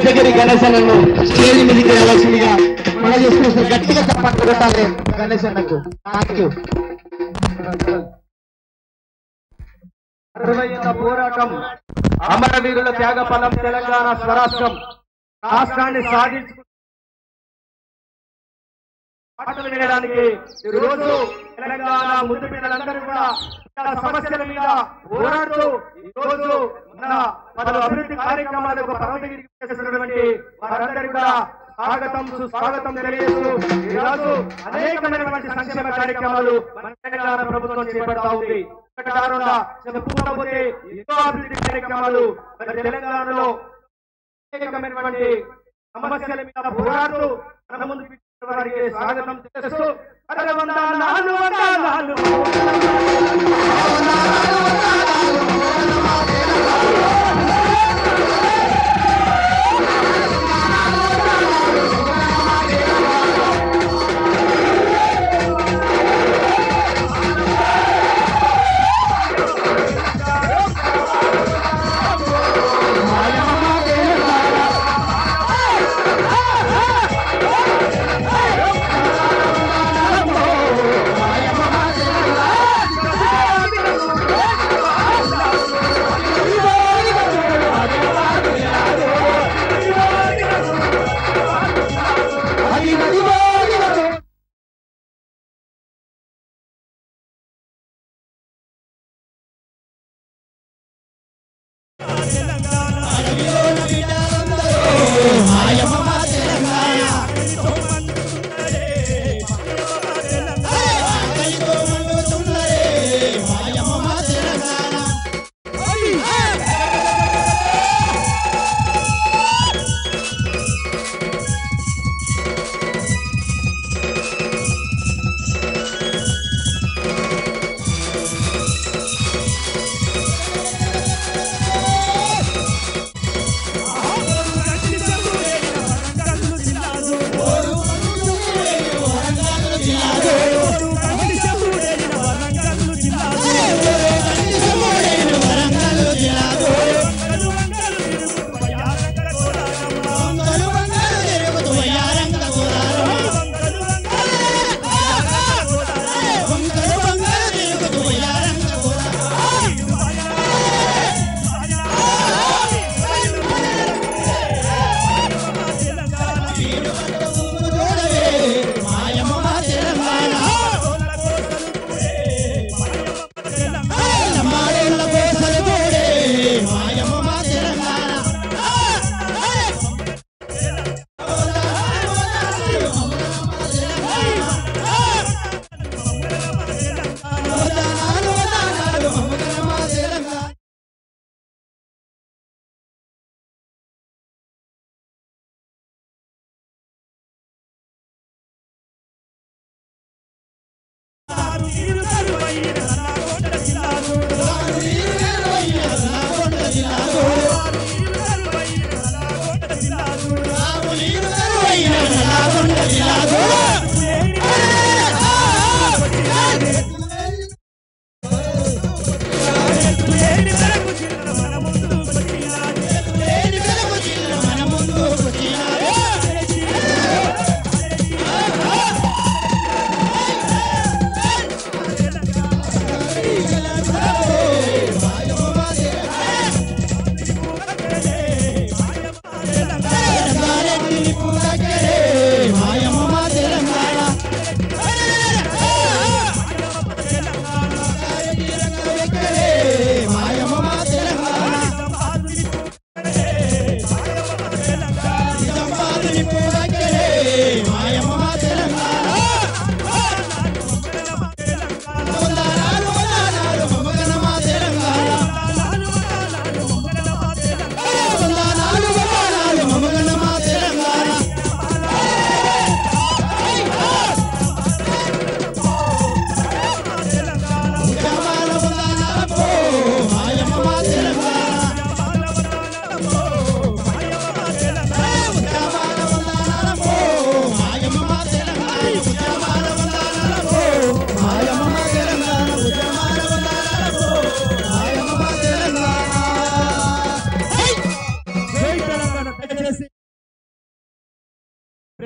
ఉద్యోగిరి గణేశన్నను stage మీదకి వెళ్ళాల్సిందిగా మనం చేసుకుని గట్టిగా చప్పట్లు కొట్టాలి గణేశన్నకు థ్యాంక్ యూ అరవైన పోరాటం అమరవీరుల త్యాగఫలం తెలంగాణ స్వరాష్ట్రం రాష్ట్రాన్ని సాధించు పాటలు వినడానికి ఈ రోజు తెలంగాణ ముందు పిల్లలందరూ కూడా చాలా సమస్యల మీద పోరాడుతూ ఈ రోజు మన పలు అభివృద్ధి కార్యక్రమాలకు పర్వతగిరికి చేస్తున్నటువంటి వారందరూ కూడా స్వాగతం సుస్వాగతం తెలియజేస్తూ ఈ రోజు అనేకమైనటువంటి సంక్షేమ కార్యక్రమాలు మన తెలంగాణ ప్రభుత్వం చేపడతా ఉంది ఒకటి కాకుండా చెప్పుకుంటూ పోతే ఎన్నో అభివృద్ధి కార్యక్రమాలు మరి తెలంగాణలో అనేకమైనటువంటి సమస్యల మీద పోరాడుతూ మన ముందు పెట్టిన వారికి స్వాగతం చేస్తూ అరవందనాలు వందనాలు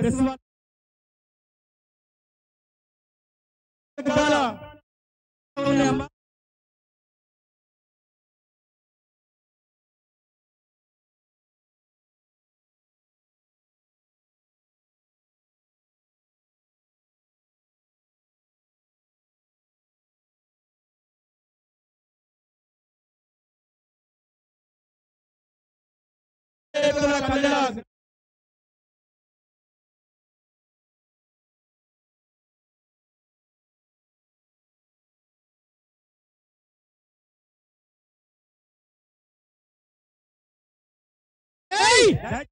ప్రెస్ వాళ్ళ చాలా ఉన్నాయమ్మా కళ్యాణ ఏయ్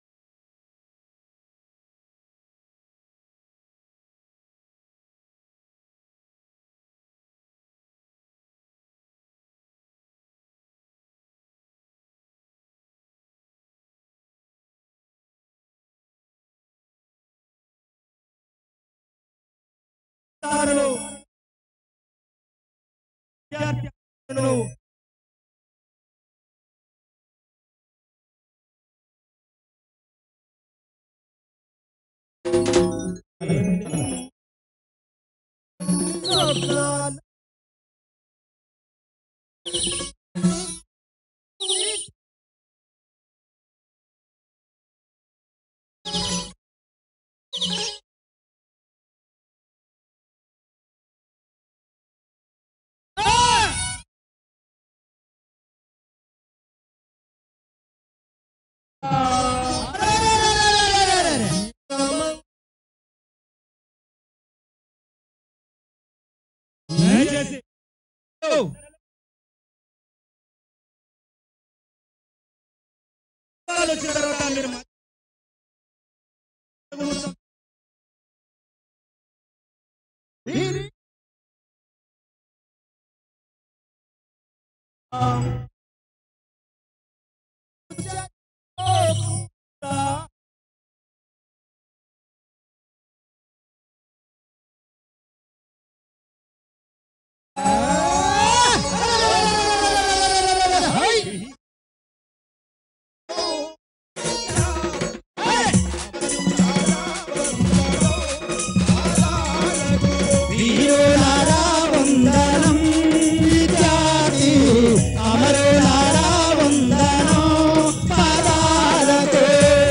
విద్యార్థులు విద్యార్థులు దయచేసి వచ్చిన తర్వాత మీరు మా- వీరులారా వందనం విద్యార్థి అమరులారా వందనం పదాలకు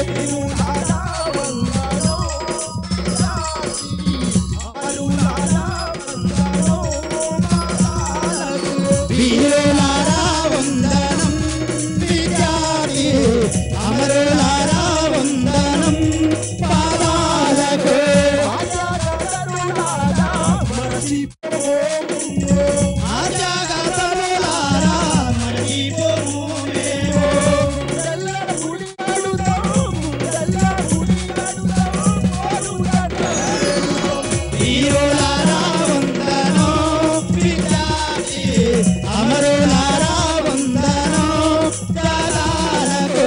వీరులారా వందనం విద్యార్థి అమరులారా వందనం పదాలకు ఆజాగతములారా మరిచిపోము మేము. వీరులారా వందనం విద్యార్థి అమరులారా వందనం దళాలకు.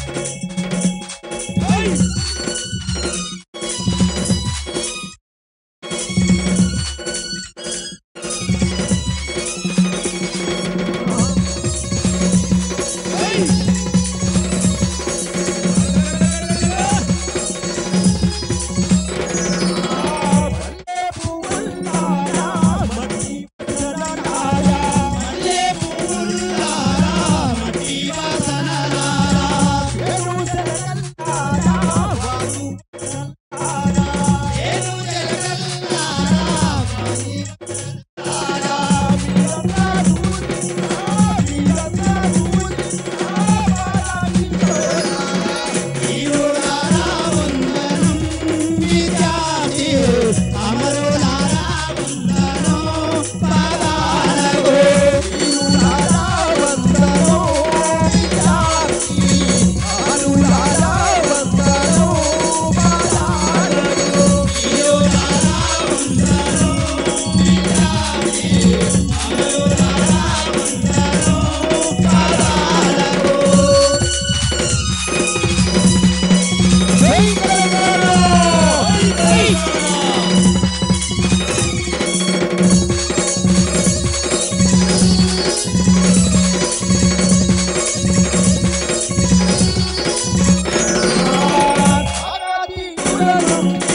మల్లె పువ్వులారా మట్టి వాసనలారా ఏను జలగల్లారా మట్టి వీరులారా వందనం విద్యార్థి అమరులారా వందనం పదాలకు ఆరాధి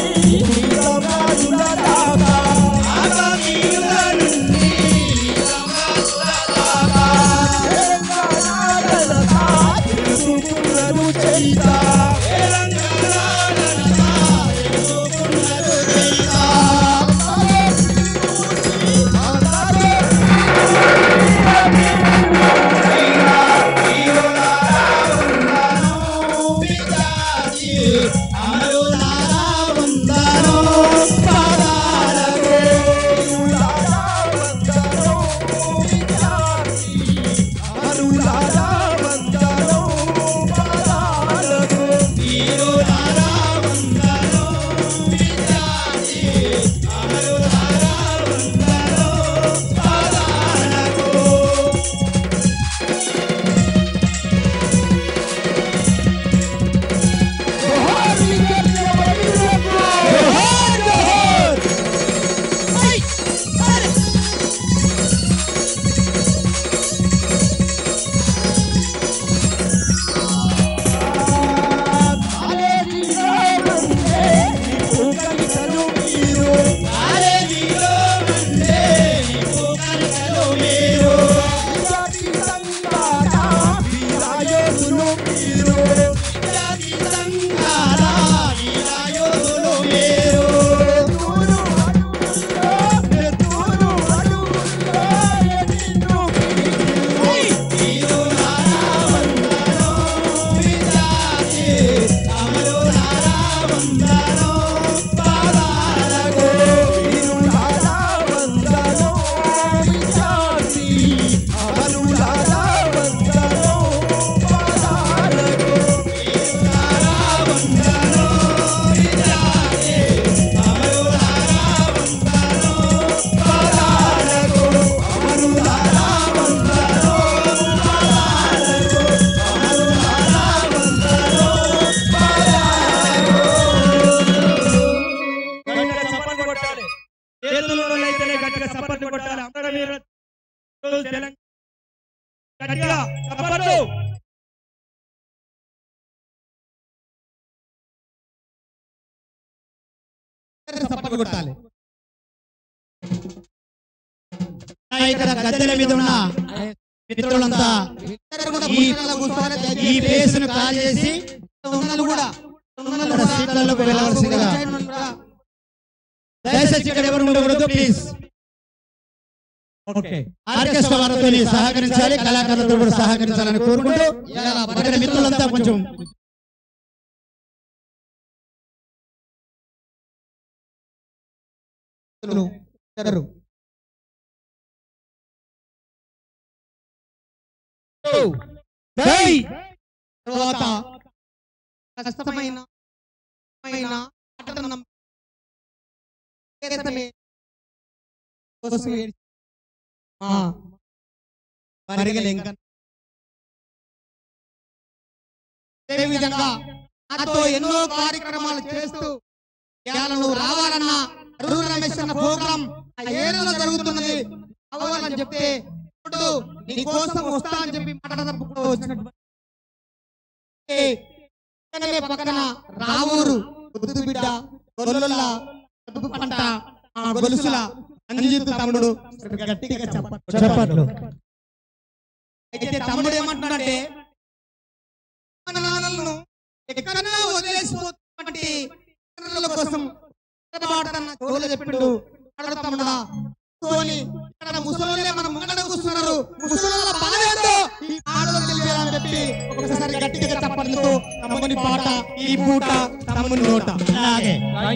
గట్టిగా చప్పట్లు చప్పట్లు కొట్టాలి ఆ, ఇక్కడ గద్దెల మీద ఉన్న మిత్రులంతా ఈ ఈ ప్లేస్ ను కాల్ చేసి కూడా ఇక్కడ సీట్లలోకి వెళ్ళవలసిందిగా దయచేసి ఇక్కడ ఎవరు ఉండకూడదు ప్లీజ్ ఓకే ఆర్కెస్ట్రా వారితో సహకరించాలి కళాకారులతో కూడా సహకరించాలని కోరుకుంటూ ఇక్కడ మిత్రులంతా కొంచెం జరరు. జై తర్వాత కష్టమైన కష్టమైన ఆటలను చేతనే కోసం ఏడ్చి- ఆ, పరిగెలు ఇంకా అదే విధంగా నాతో ఎన్నో కార్యక్రమాలు చేస్తూ ఇవాళ నువ్వు రావాలన్నా అరుణ్ రమేష్ అన్న ప్రోగ్రాం ఆ ఏరియాలో జరుగుతున్నది అవ్వాలని చెప్తే ఇప్పుడు నీ కోసం వస్తా అని చెప్పి మాట్లాడప్పుడు వచ్చినటువంటి ఏ, పక్కనే పక్కన రావూరు బుద్ధు బిడ్డ గొల్లొల్ల కడుపు పంట ఆ గొలుసుల అంజిత్ తమ్ముడు గట్టిగా చెప్పట్లు చెప్పట్లు అయితే తమ్ముడు ఏమంటున్నాడంటే మన నాన్నలను ఎక్కడన్నా వదిలేసిపోతున్నటువంటి ఇతరుల కోసం మాటన్న చోళ చెప్పిండు అక్కడ తమ్ముడా సోని ఇక్కడ ముసలోళ్ళే మన ముంగడ కూర్చున్నారు ముసలోళ్ళ బాధ ఏంటో ఈ ఆడలో తెలియాలని చెప్పి ఒకసారి గట్టిగా చెప్పడంతో తమ్ముని పాట ఈ పూట తమ్ముని నోట అలాగే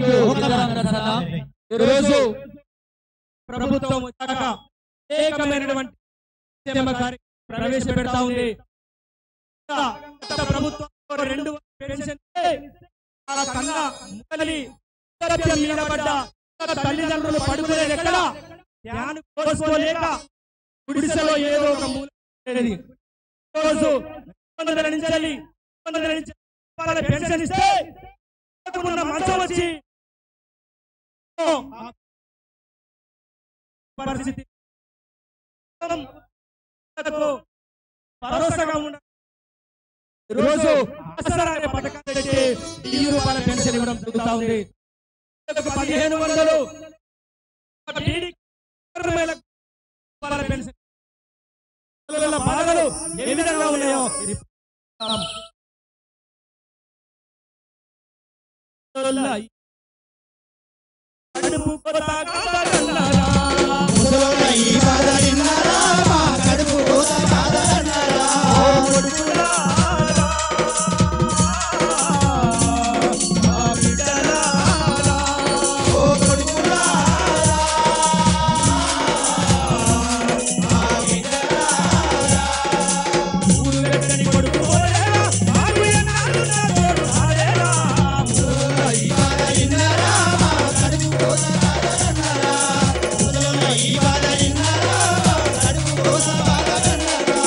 ఈరోజు ప్రభుత్వం వచ్చాక అనేకమైనటువంటి సంక్షేమ కార్యక్రమం ప్రవేశపెడతా ఉంది ఇంకా గత ప్రభుత్వం రెండు వందల పెన్షన్ ఇస్తే ఆ కన్నా ముసలి వృద్ధాప్యం మీద పడ్డ తల్లిదండ్రులు పడుకునేది ఎక్కడ ధ్యానం కోసుకోలేక గుడిసెలో ఏదో ఒక మూల ఉండేది. ఈరోజు రెండు వందల నుంచి వెళ్ళి రెండు వందల నుంచి వాళ్ళ పెన్షన్ ఇస్తే ఉన్న మంచం వచ్చి ఓ, ఆ పరిస్థితి మనకు భరోసాగా ఉండ ఈరోజు ఆసరా అనే పథకాన్ని తెచ్చి వెయ్యి రూపాయల పెన్షన్ ఇవ్వడం జరుగుతా ఉంది ఒక పదిహేను వందలు బీడీ కార్మికుల రూపాయల పెన్షన్ పిల్లల బాధలు ఏ విధంగా ఉన్నాయో ఇది కడుపు కొత్త కాదన్నారా? ముసలోళ్ళ ఈ బాధ విన్నారా? మా కడుపు కోత కాదన్నారా? ఓ కొడుకులారా, ఈ బాధ విన్నారా? మా కడుపు కోత కాదన్నారా? ముసలోళ్ళ ఈ బాధ విన్నారా? మా కడుపు కోత కాదన్నారా?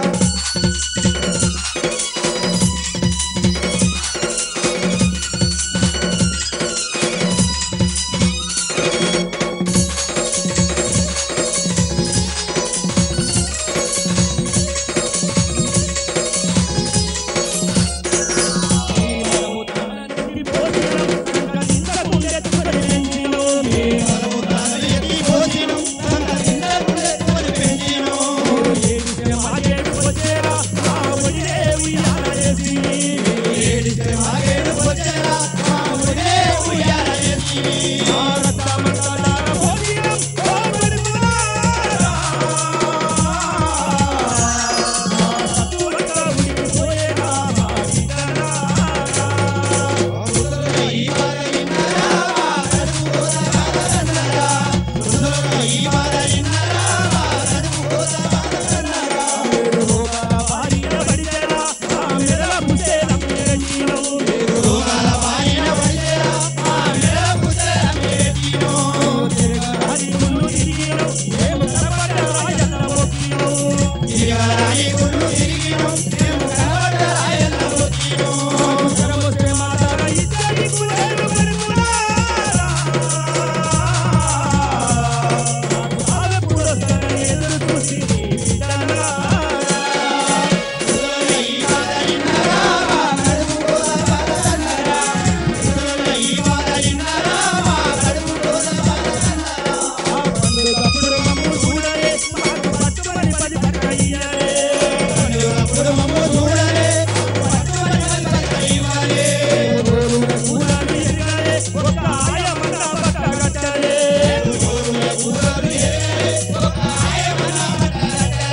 ఎత్తి భోజనం సంత తిన్నప్పుడే తోలి పెంచినో. ఏడిస్తే మాగేడు వచ్చేరా, మా ఊరే ఉయ్యాల ఎత్తి. ముసలోళ్ళ ఈ బాధ విన్నారా? మా కడుపు కోత కాదన్నారా? ముసలోళ్ళ ఈ బాధ విన్నారా? మా కడుపు కోత కాదన్నారా? రోగాల బారిన పడితేరా, మా మెడల పుస్తెల మేటినో. తిరగరాని గుళ్ళు తిరిగినో, మేము కనబడ్డ రాయన్న బొక్కినో.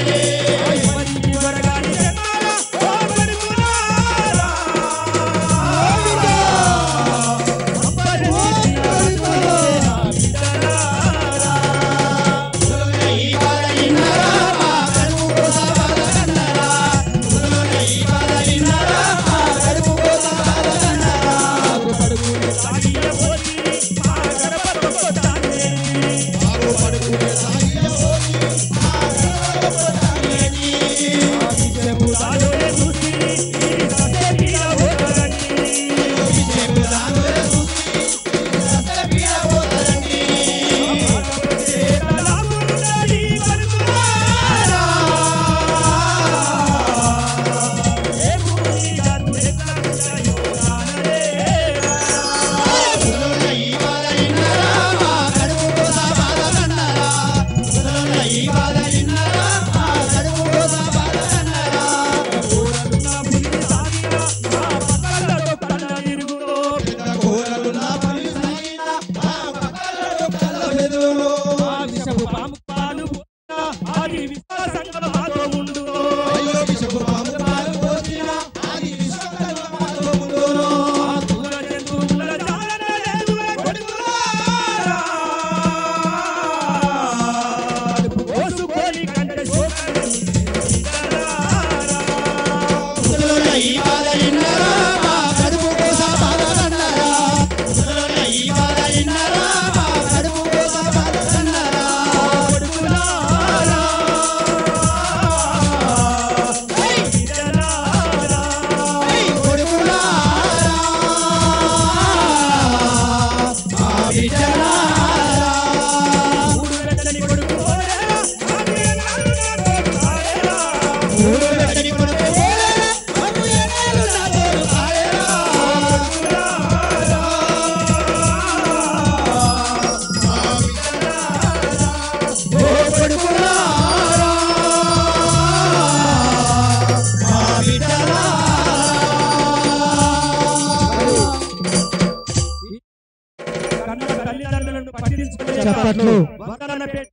కన్న తల్లిదండ్రులను పట్టించుకునే చప్పట్లు. వందనన్న పెట్టి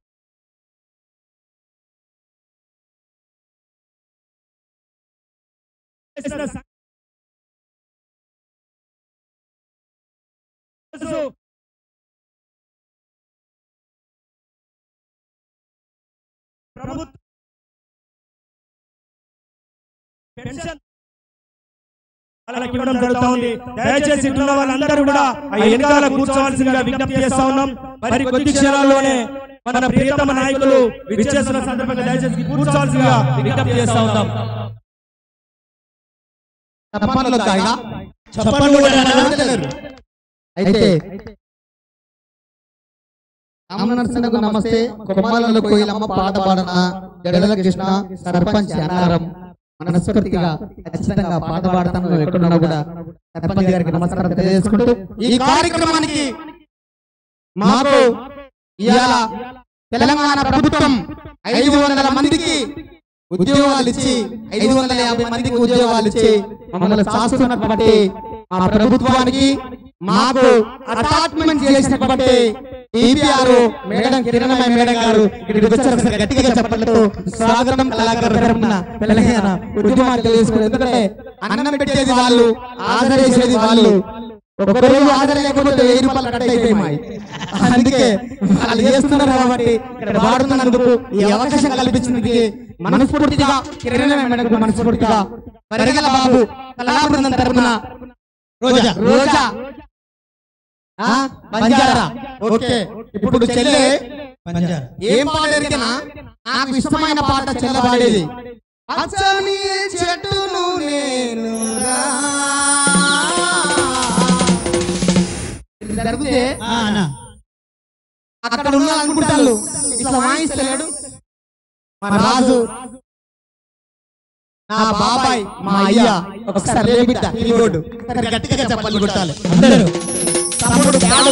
చేసిన స- రోజు ప్రభుత్వం పెన్షన్ వాళ్ళకి ఇవ్వడం జరుగుతా ఉంది దయచేసి ఇటున్న వాళ్ళందరూ కూడా ఆ వెనకాల కూర్చోవాల్సిందిగా విజ్ఞప్తి చేస్తా ఉన్నాం మరి కొద్ది క్షణాల్లోనే మన ప్రియతమ నాయకులు విచ్చేస్తున్న సందర్భంగా దయచేసి కూర్చోవాల్సిందిగా విజ్ఞప్తి చేస్తా ఉన్నాం చప్పట్లు కాగా చప్పట్లు కూడా అనలేరు. అయితే రామనరసింహకు నమస్తే కొమ్మాలలో కోయిలమ్మ పాట పాడన జడల కృష్ణ సర్పంచ్ అన్నారం మనస్ఫూర్తిగా ఖచ్చితంగా పాట పాడతాను నువ్వు ఎక్కడున్నా కూడా సర్పంచ్ గారికి నమస్కారం తెలియజేసుకుంటూ ఈ కార్యక్రమానికి మాకు ఇవాళ తెలంగాణ ప్రభుత్వం ఐదు వందల మందికి ఉద్యోగాలు ఇచ్చి ఐదు వందల యాభై మందికి ఉద్యోగాలు ఇచ్చి మమ్మల్ని శాస్తున్నటువంటి మా ప్రభుత్వానికి మాకు అటాచ్మెంట్ చేసినటువంటి టీపీఆర్ మేడం కిరణమయ్య మేడం గారు ఇక్కడికి వచ్చారు ఒకసారి గట్టిగా చెప్పట్లతో స్వాగతం కళాకారు తరపున తెలంగాణ ఉద్యమాలు తెలియజేసుకుని ఎందుకంటే అన్నం పెట్టేది వాళ్ళు ఆదరేసేది వాళ్ళు ఒక్కరోజు ఆదరణ లేకపోతే వెయ్యి రూపాయలు కట్ అయిపోయి అందుకే వాళ్ళు చేస్తున్నారు కాబట్టి ఇక్కడ వాడుతున్నందుకు ఈ అవకాశం కల్పించినందుకు మనస్ఫూర్తిగా కిరణమయ్య మేడంకు మనస్ఫూర్తిగా పరిగల బాబు కళా బృందం తరపున రోజా రోజా ఆ బంజారా ఓకే ఇప్పుడు చెల్లె ఏం పాడేరికనా నాకు ఇష్టమైన పాట చెల్ల పాడేది పచ్చని చెట్టును నేను జరిగితే అక్కడ ఉన్న అనుకుంటారు ఇట్లా వాయిస్తలేడు మా రాజు నా బాబాయ్ మా అయ్య ఒకసారి లేబిట్ట కీబోర్డు ఒకసారి గట్టిగా చెప్పాలి కొట్టాలి అందరూ తమ్ముడు కాదు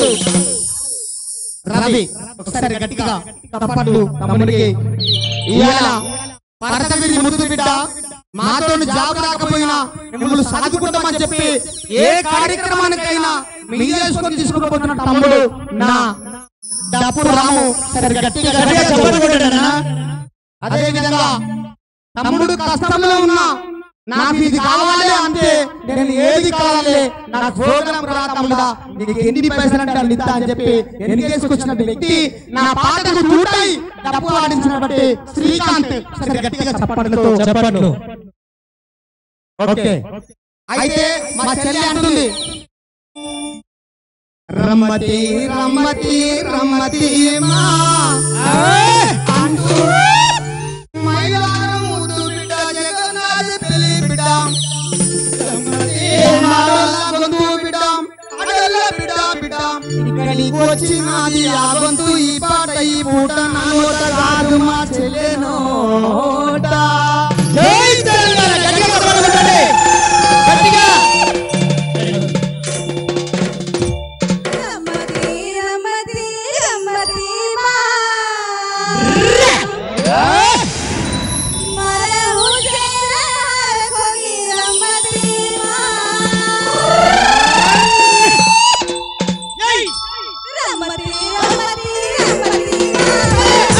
రవి ఒకసారి గట్టిగా తప్పట్లు తమ్ముడికి ఇవాళ పరతగిరి ముద్దు బిడ్డ మాతో జాబ్ రాకపోయినా మిమ్మల్ని సాదుకుంటామని చెప్పి ఏ కార్యక్రమానికైనా మిగిలేసుకొని తీసుకుపోతున్న తమ్ముడు నా డప్పు రాము సరే గట్టిగా గట్టిగా చెప్పండి కొట్టండి అన్న. అదే విధంగా తమ్ముడు కష్టంలో ఉన్నా నాకు ఇది కావాలి అంతే నేను ఏది కావాలి నాకు ప్రోగ్రామ్ రా తమ్ముడా నీకు ఎన్ని పైసలు అంటే అన్ని ఇస్తా అని చెప్పి ఎన్నికేసుకొచ్చిన వ్యక్తి నా పాటకు చూడై డబ్బు ఆడించినటువంటి శ్రీకాంత్ సరే గట్టిగా చప్పట్లతో చెప్పట్లు ఓకే అయితే మా చెల్లి అంటుంది రమ్మతి రమ్మతి రమ్మతి మా అంటూ మైలారం ముద్దు బిడ్డ జగన్నాథ పెళ్లి బిడ్డ రమ్మతి మాడల గొంతు బిడ్డ అడల బిడ్డ బిడ్డ ఇక్కడికి వచ్చినది ఆ గొంతు ఈ పాట ఈ పూట నా నోట కాదు మా చెల్లెనోట జై తెలంగాణ గట్టిగా చప్పట్లు కొట్టండి. గట్టిగా రమతి రమతి రమతి మా మరే హుసేన కోగి రమతి మా రమతి రమతి రమతి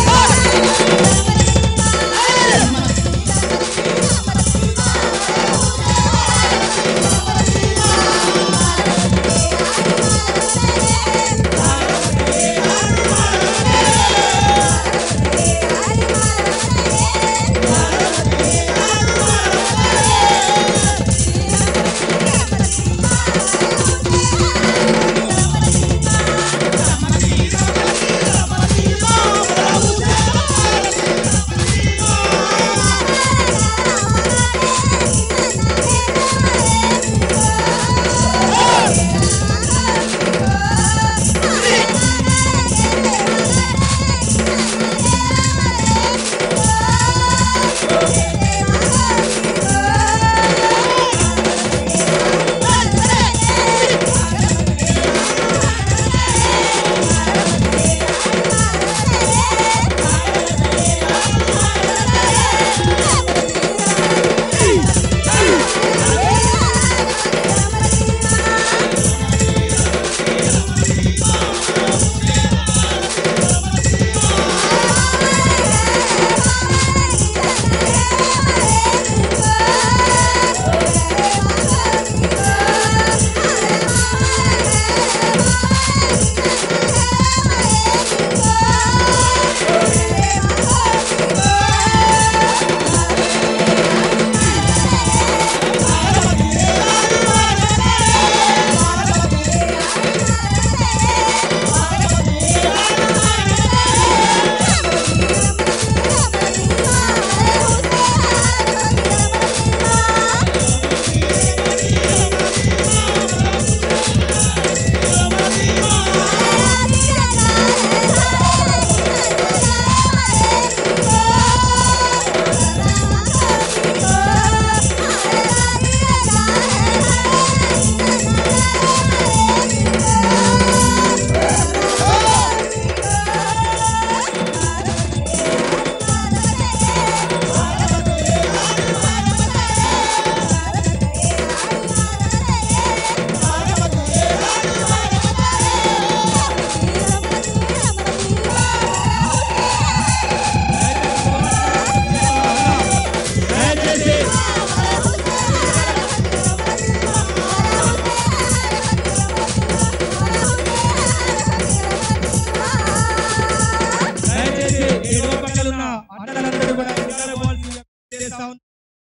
దయచేసి ఎడమ పక్కన ఉన్న అన్నలందరూ కూడా నిలబడవలసిందిగా చేస్తా ఉన్నాను.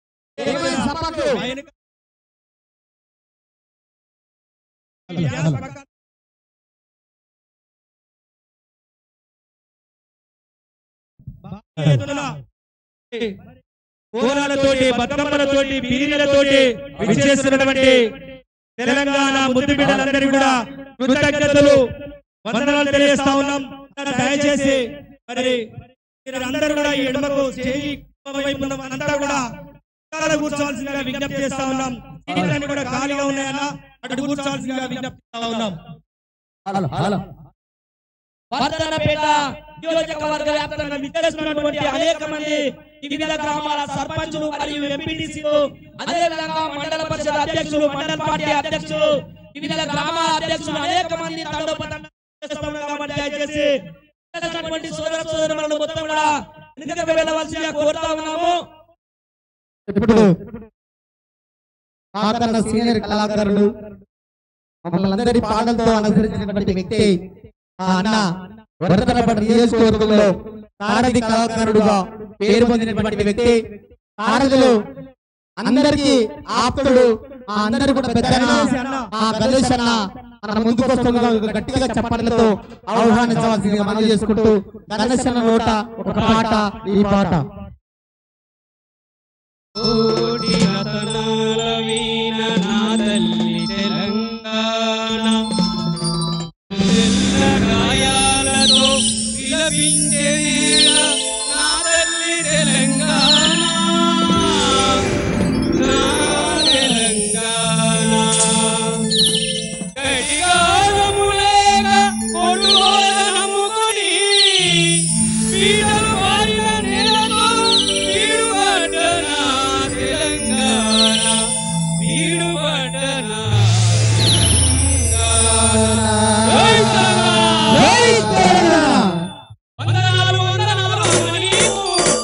ఏమైనా చప్పట్లు ఆయన ధ్యాన పక్క- ఎత్తున కోలాలతోటి బతుకమ్మలతోటి బీరీలతోటి విచ్చేస్తున్నటువంటి తెలంగాణ ముద్దు బిడ్డలందరికీ కూడా కృతజ్ఞతలు వందనాలు తెలియజేస్తా ఉన్నాం దయచేసి మరి మీరందరూ కూడా ఈ ఎడమకు చేయి వైపు ఉన్న వారంతా కూడా పక్కన కూర్చోవాల్సిందిగా విజ్ఞప్తి చేస్తా ఉన్నాం సీట్లన్నీ కూడా ఖాళీగా ఉన్నాయన్నా అటు కూర్చోవాల్సిందిగా విజ్ఞప్తి చేస్తా ఉన్నాం హలో హలో వర్ధనపేట నియోజకవర్గ వ్యాప్తంగా విచ్చేస్తున్నటువంటి అనేక మంది వివిధ గ్రామాల సర్పంచులు మరియు ఎంపీటీసీలు అదేవిధంగా మండల పరిషత్ అధ్యక్షులు మండల పార్టీ అధ్యక్షులు వివిధ గ్రామాల అధ్యక్షులు అనేక మంది తండోపతండం చేస్తున్నారు కాబట్టి దయచేసి ఉన్నటువంటి సోదర సోదరులను మొత్తం కూడా వెనుకకు వెళ్ళవలసిందిగా కోరుతా ఉన్నాము ఇప్పుడు మాకన్న సీనియర్ కళాకారుడు మమ్మల్ని అందరి పాటలతో అనుసరించినటువంటి వ్యక్తి మా అన్న వరదనపడి నియోజకవర్గంలో సారథి కళాకారుడుగా పేరు పొందినటువంటి వ్యక్తి సారథులు అందరికీ ఆప్తుడు మా అందరు కూడా పెద్ద మా గణేష్ అన్న మన ముందుకు వస్తుండగా గట్టిగా చప్పట్లతో ఆహ్వానించవలసిందిగా మనం చేసుకుంటూ గణేష్ అన్న నోట ఒక పాట ఈ పాట కోటి రతనాల వీణ నా తల్లి తెలంగాణ తెల్ల గాయాలతో విలపించే నేల నా తల్లి తెలంగాణ నా తెలంగాణ కడిగారములేక కొడుగోల నమ్ముకొని పీడలు వారిన నేలతో వీడుబడ్డ నా తెలంగాణ వీడుబడ్డ నా తెలంగాణ. వందనాలు వందనాలు నీకు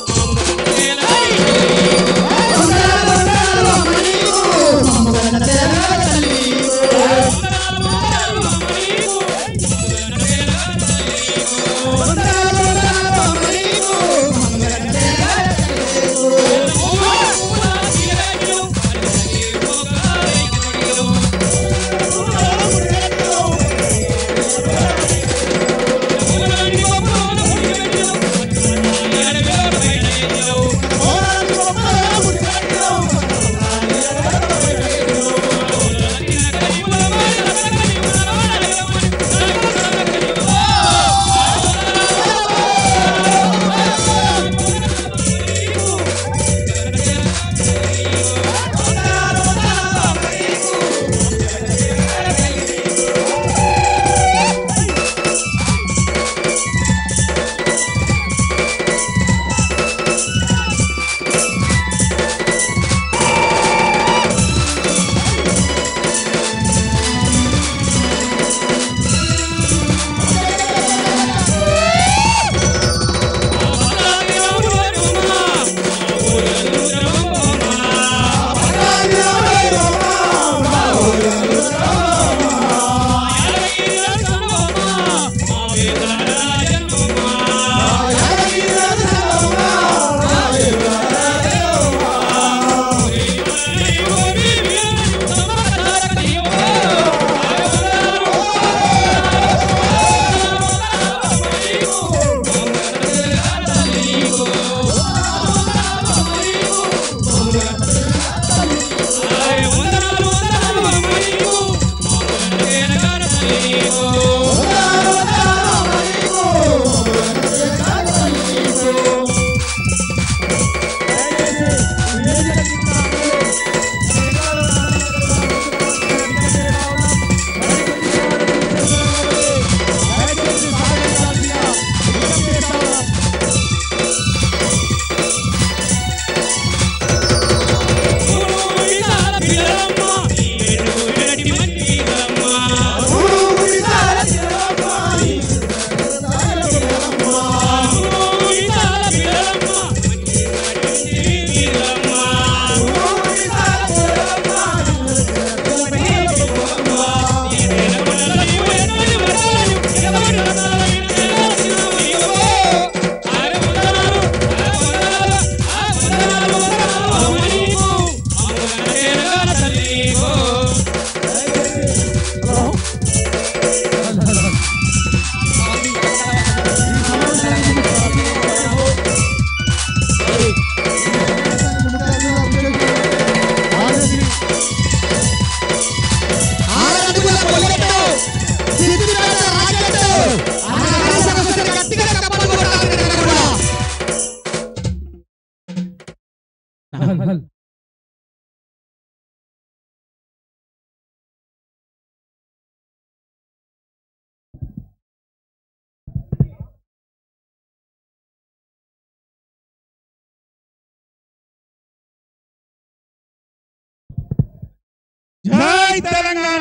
జై తెలంగాణ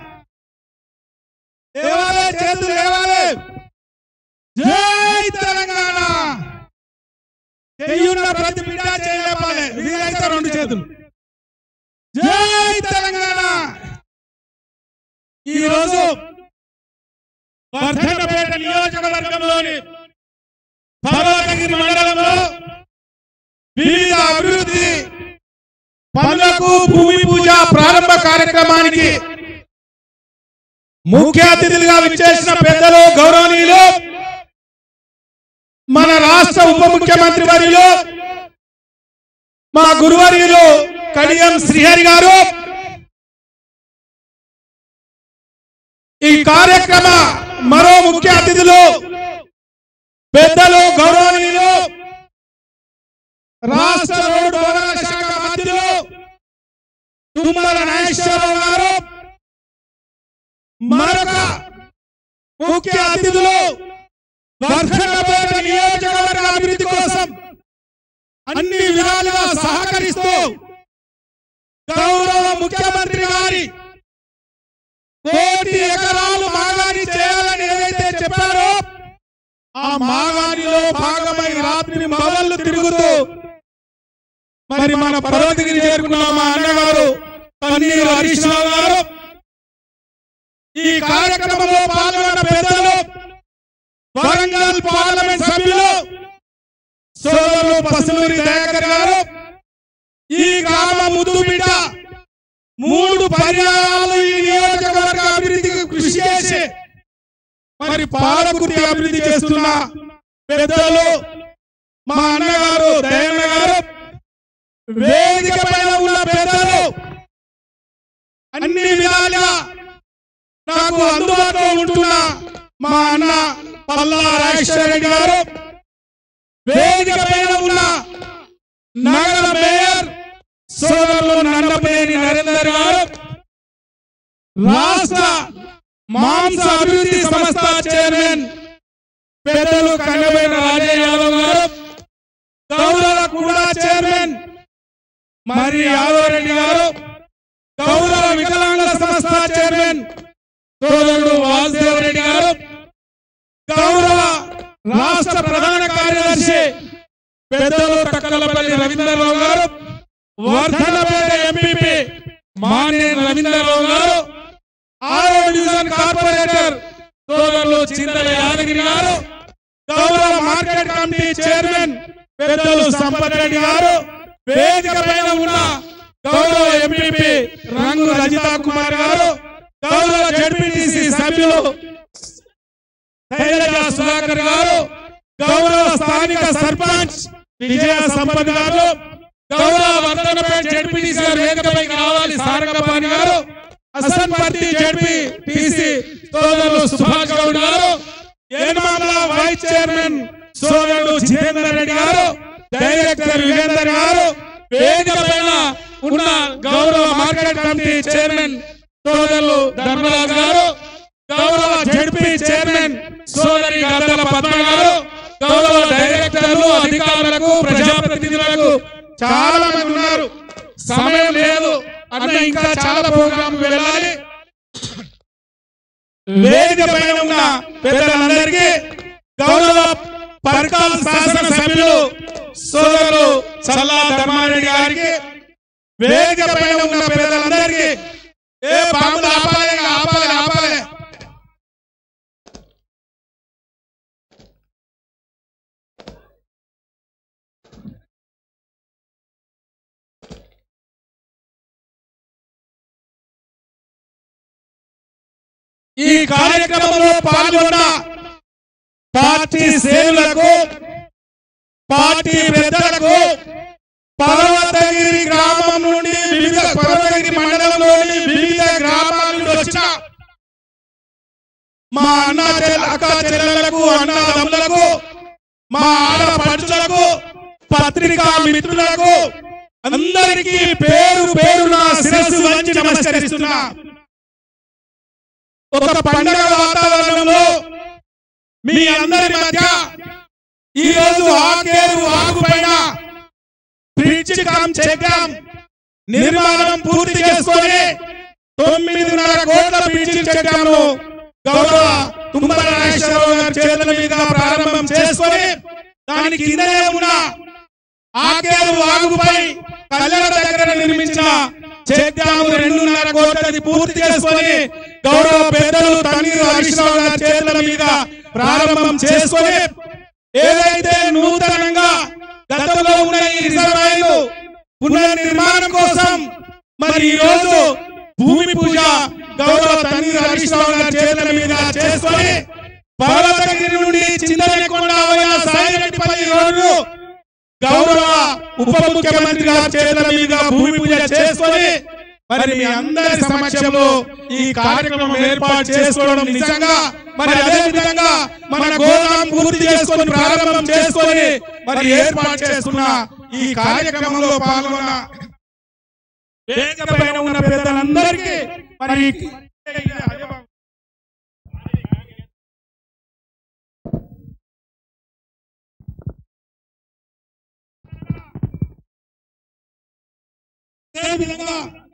లేవాలి చేతులు లేవాలి జై తెలంగాణ చెయ్యున్న ప్రతి బిడ్డ చేయలేపాలి వీలైతే రెండు చేతులు జై తెలంగాణ ఈరోజు వర్ధనపేట నియోజకవర్గంలోని పర్వతగిరి మండలంలో వివిధ అభివృద్ధి పనులకు భూమి పూజ ప్రారంభ కార్యక్రమానికి ముఖ్య అతిథులుగా విచ్చేసిన పెద్దలు గౌరవనీయులు మన రాష్ట్ర ఉప ముఖ్యమంత్రి వర్యులు మా గురువర్యులు కడియం శ్రీహరి గారు ఈ కార్యక్రమ మరో ముఖ్య అతిథులు పెద్దలు గౌరవనీయులు రాష్ట్ర రోడ్డు భవనాల శాఖ మంత్రులు తుమ్మల నాగేశ్వరరావు గారు మరొక ముఖ్య అతిథులు వర్ధనపేట నియోజకవర్గ అభివృద్ధి కోసం అన్ని విధాలుగా సహకరిస్తూ గౌరవ ముఖ్యమంత్రి గారి కోటి ఎకరాలు మాగాని చేయాలని ఏదైతే చెప్పారో ఆ మాగానిలో భాగమై రాత్రి మవళ్ళు తిరుగుతూ మరి మన పర్వతగిరి చేరుకున్న మా అన్నగారు పన్నీరు హరీష్ రావు గారు ఈ కార్యక్రమంలో పాల్గొన్న పెద్దలు వరంగల్ పార్లమెంట్ సభ్యులు సోదరులు పసునూరి దయాకర్ గారు ఈ గ్రామ ముద్దు బిడ్డ మూడు పర్యాయాలు ఈ నియోజకవర్గ అభివృద్ధికి కృషి చేసి మరి పాలకుర్తి అభివృద్ధి చేస్తున్న పెద్దలు మా అన్నగారు దయన్న గారు వేదిక పైన ఉన్న పెద్దలు అన్ని విధాలుగా నాకు అందుబాటులో ఉంటున్న మా అన్న పల్లా రాజేశ్వర రెడ్డి గారు వేదిక పైన ఉన్న నగర మేయర్ సోదరులు నందపనేని నరేందర్ గారు రాష్ట్ర మాంస అభివృద్ధి సంస్థ చైర్మన్ పెద్దలు కన్నబైన రాజయ్య యాదవ్ గారు గౌరవ కూడా చైర్మన్ మరి యాదవ్ రెడ్డి గారు గౌరవ వికలాంగ సంస్థ చైర్మన్ సోదరుడు వాసుదేవ్ రెడ్డి గారు గౌరవ రాష్ట్ర ప్రధాన కార్యదర్శి పెద్దలు తక్కలపల్లి రవీంద్రరావు గారు వర్ధనపేట ఎంపీపీ మానేని రవీంద్రరావు గారు ఆరో డివిజన్ కార్పొరేటర్ సోదరులు చింతల యాదగిరి గారు గౌరవ మార్కెట్ కమిటీ చైర్మన్ పెద్దలు సంపత్ రెడ్డి గారు వేదిక పైన ఉన్న గౌరవ ఎంపీపీ రంగు రజితా కుమార్ గారు గౌరవ జడ్పీటీసీ సభ్యులు శైలజ సుధాకర్ గారు గౌరవ స్థానిక సర్పంచ్ విజయ సంపత్ గారు గౌరవ వర్ధనపేట జడ్పీటీసీ గారు వేదికపైకి రావాలి సారంగపాణి గారు అసన్పర్తి జడ్పీ టీసీ సోదరులు సుభాష్ గౌడ్ గారు ఏనుమాల వైస్ చైర్మన్ సోదరుడు జితేందర్ రెడ్డి గారు డైరెక్టర్ యుగేందర్ గారు వేదిక పైన ఉన్న గౌరవ మార్కెట్ కమిటీ చైర్మన్ సోదరులు ధర్మరాజు గారు గౌరవ జడ్పీ చైర్మన్ సోదరి గద్దల పద్మ గారు గౌరవ డైరెక్టర్లు అధికారులకు ప్రజాప్రతినిధులకు చాలా మంది ఉన్నారు సమయం లేదు అన్న ఇంకా చాలా ప్రోగ్రాం వెళ్ళాలి వేదిక పైన ఉన్న పెద్దలందరికీ గౌరవ పర్కాల్ శాసన సభ్యులు సోదరులు చల్లా ధర్మారెడ్డి గారికి వేదిక పైన ఉన్న పెద్దలందరికీ ఏ బాంబులు ఆపాలి ఆపాలి ఆపాలి ఈ కార్యక్రమంలో పాల్గొన్న పార్టీ శ్రేణులకు పార్టీ పెద్దలకు పర్వతగిరి గ్రామం నుండి వివిధ పర్వతగిరి మండలంలోని వివిధ గ్రామాల నుండి వచ్చిన మా అన్న చెల్ల అక్క చెల్లెలకు అన్నదమ్ములకు మా ఆడపడుచులకు పత్రికా మిత్రులకు అందరికీ పేరు పేరున శిరస్సు వంచి నమస్కరిస్తున్నా ఒక పండగ వాతావరణంలో మీ అందరి మధ్య ఈ రోజు ఆకేరు ఆకు పైన బ్రిడ్జ్ కమ్ చెక్ డ్యామ్ నిర్మాణం పూర్తి చేసుకొని తొమ్మిదిన్నర కోట్ల బ్రిడ్జ్ చెక్ డ్యామ్ ను గౌరవ తుమ్మల నాగేశ్వరరావు గారి చేతుల మీద ప్రారంభం చేసుకొని దాని కిందనే ఉన్న ఆకేరు వాగుపై కళ్యాణ దగ్గర నిర్మించిన చెక్ డ్యాము రెండున్నర కోట్లది పూర్తి చేసుకొని గౌరవ పెద్దలు తన్నీరు హరీశ్రావు గారి చేతుల మీద ప్రారంభం చేసుకొని ఏదైతే నూతనంగా గతంలో ఉన్న ఈ రిజర్వాయర్లు పునర్నిర్మాణం కోసం మరి ఈ రోజు భూమి పూజ గౌరవ తన్నీరు హరీశ్రావు గారి చేతుల మీద చేసుకొని పర్వతగిరి నుండి చింతలకొండ అవయా సాయిరెడ్డిపల్లి రోడ్డు గౌరవ ఉప ముఖ్యమంత్రి గారి చేతుల మీద భూమి పూజ చేసుకొని మరి మీ అందరి సమక్షంలో ఈ కార్యక్రమం ఏర్పాటు చేసుకోవడం నిజంగా మరి అదే విధంగా మన గోదాం పూర్తి చేసుకొని ప్రారంభం చేసుకొని మరి ఏర్పాటు చేసుకున్న ఈ కార్యక్రమంలో పాల్గొన్న వేదిక పైన ఉన్న పెద్దలందరికీ మరి అదే విధంగా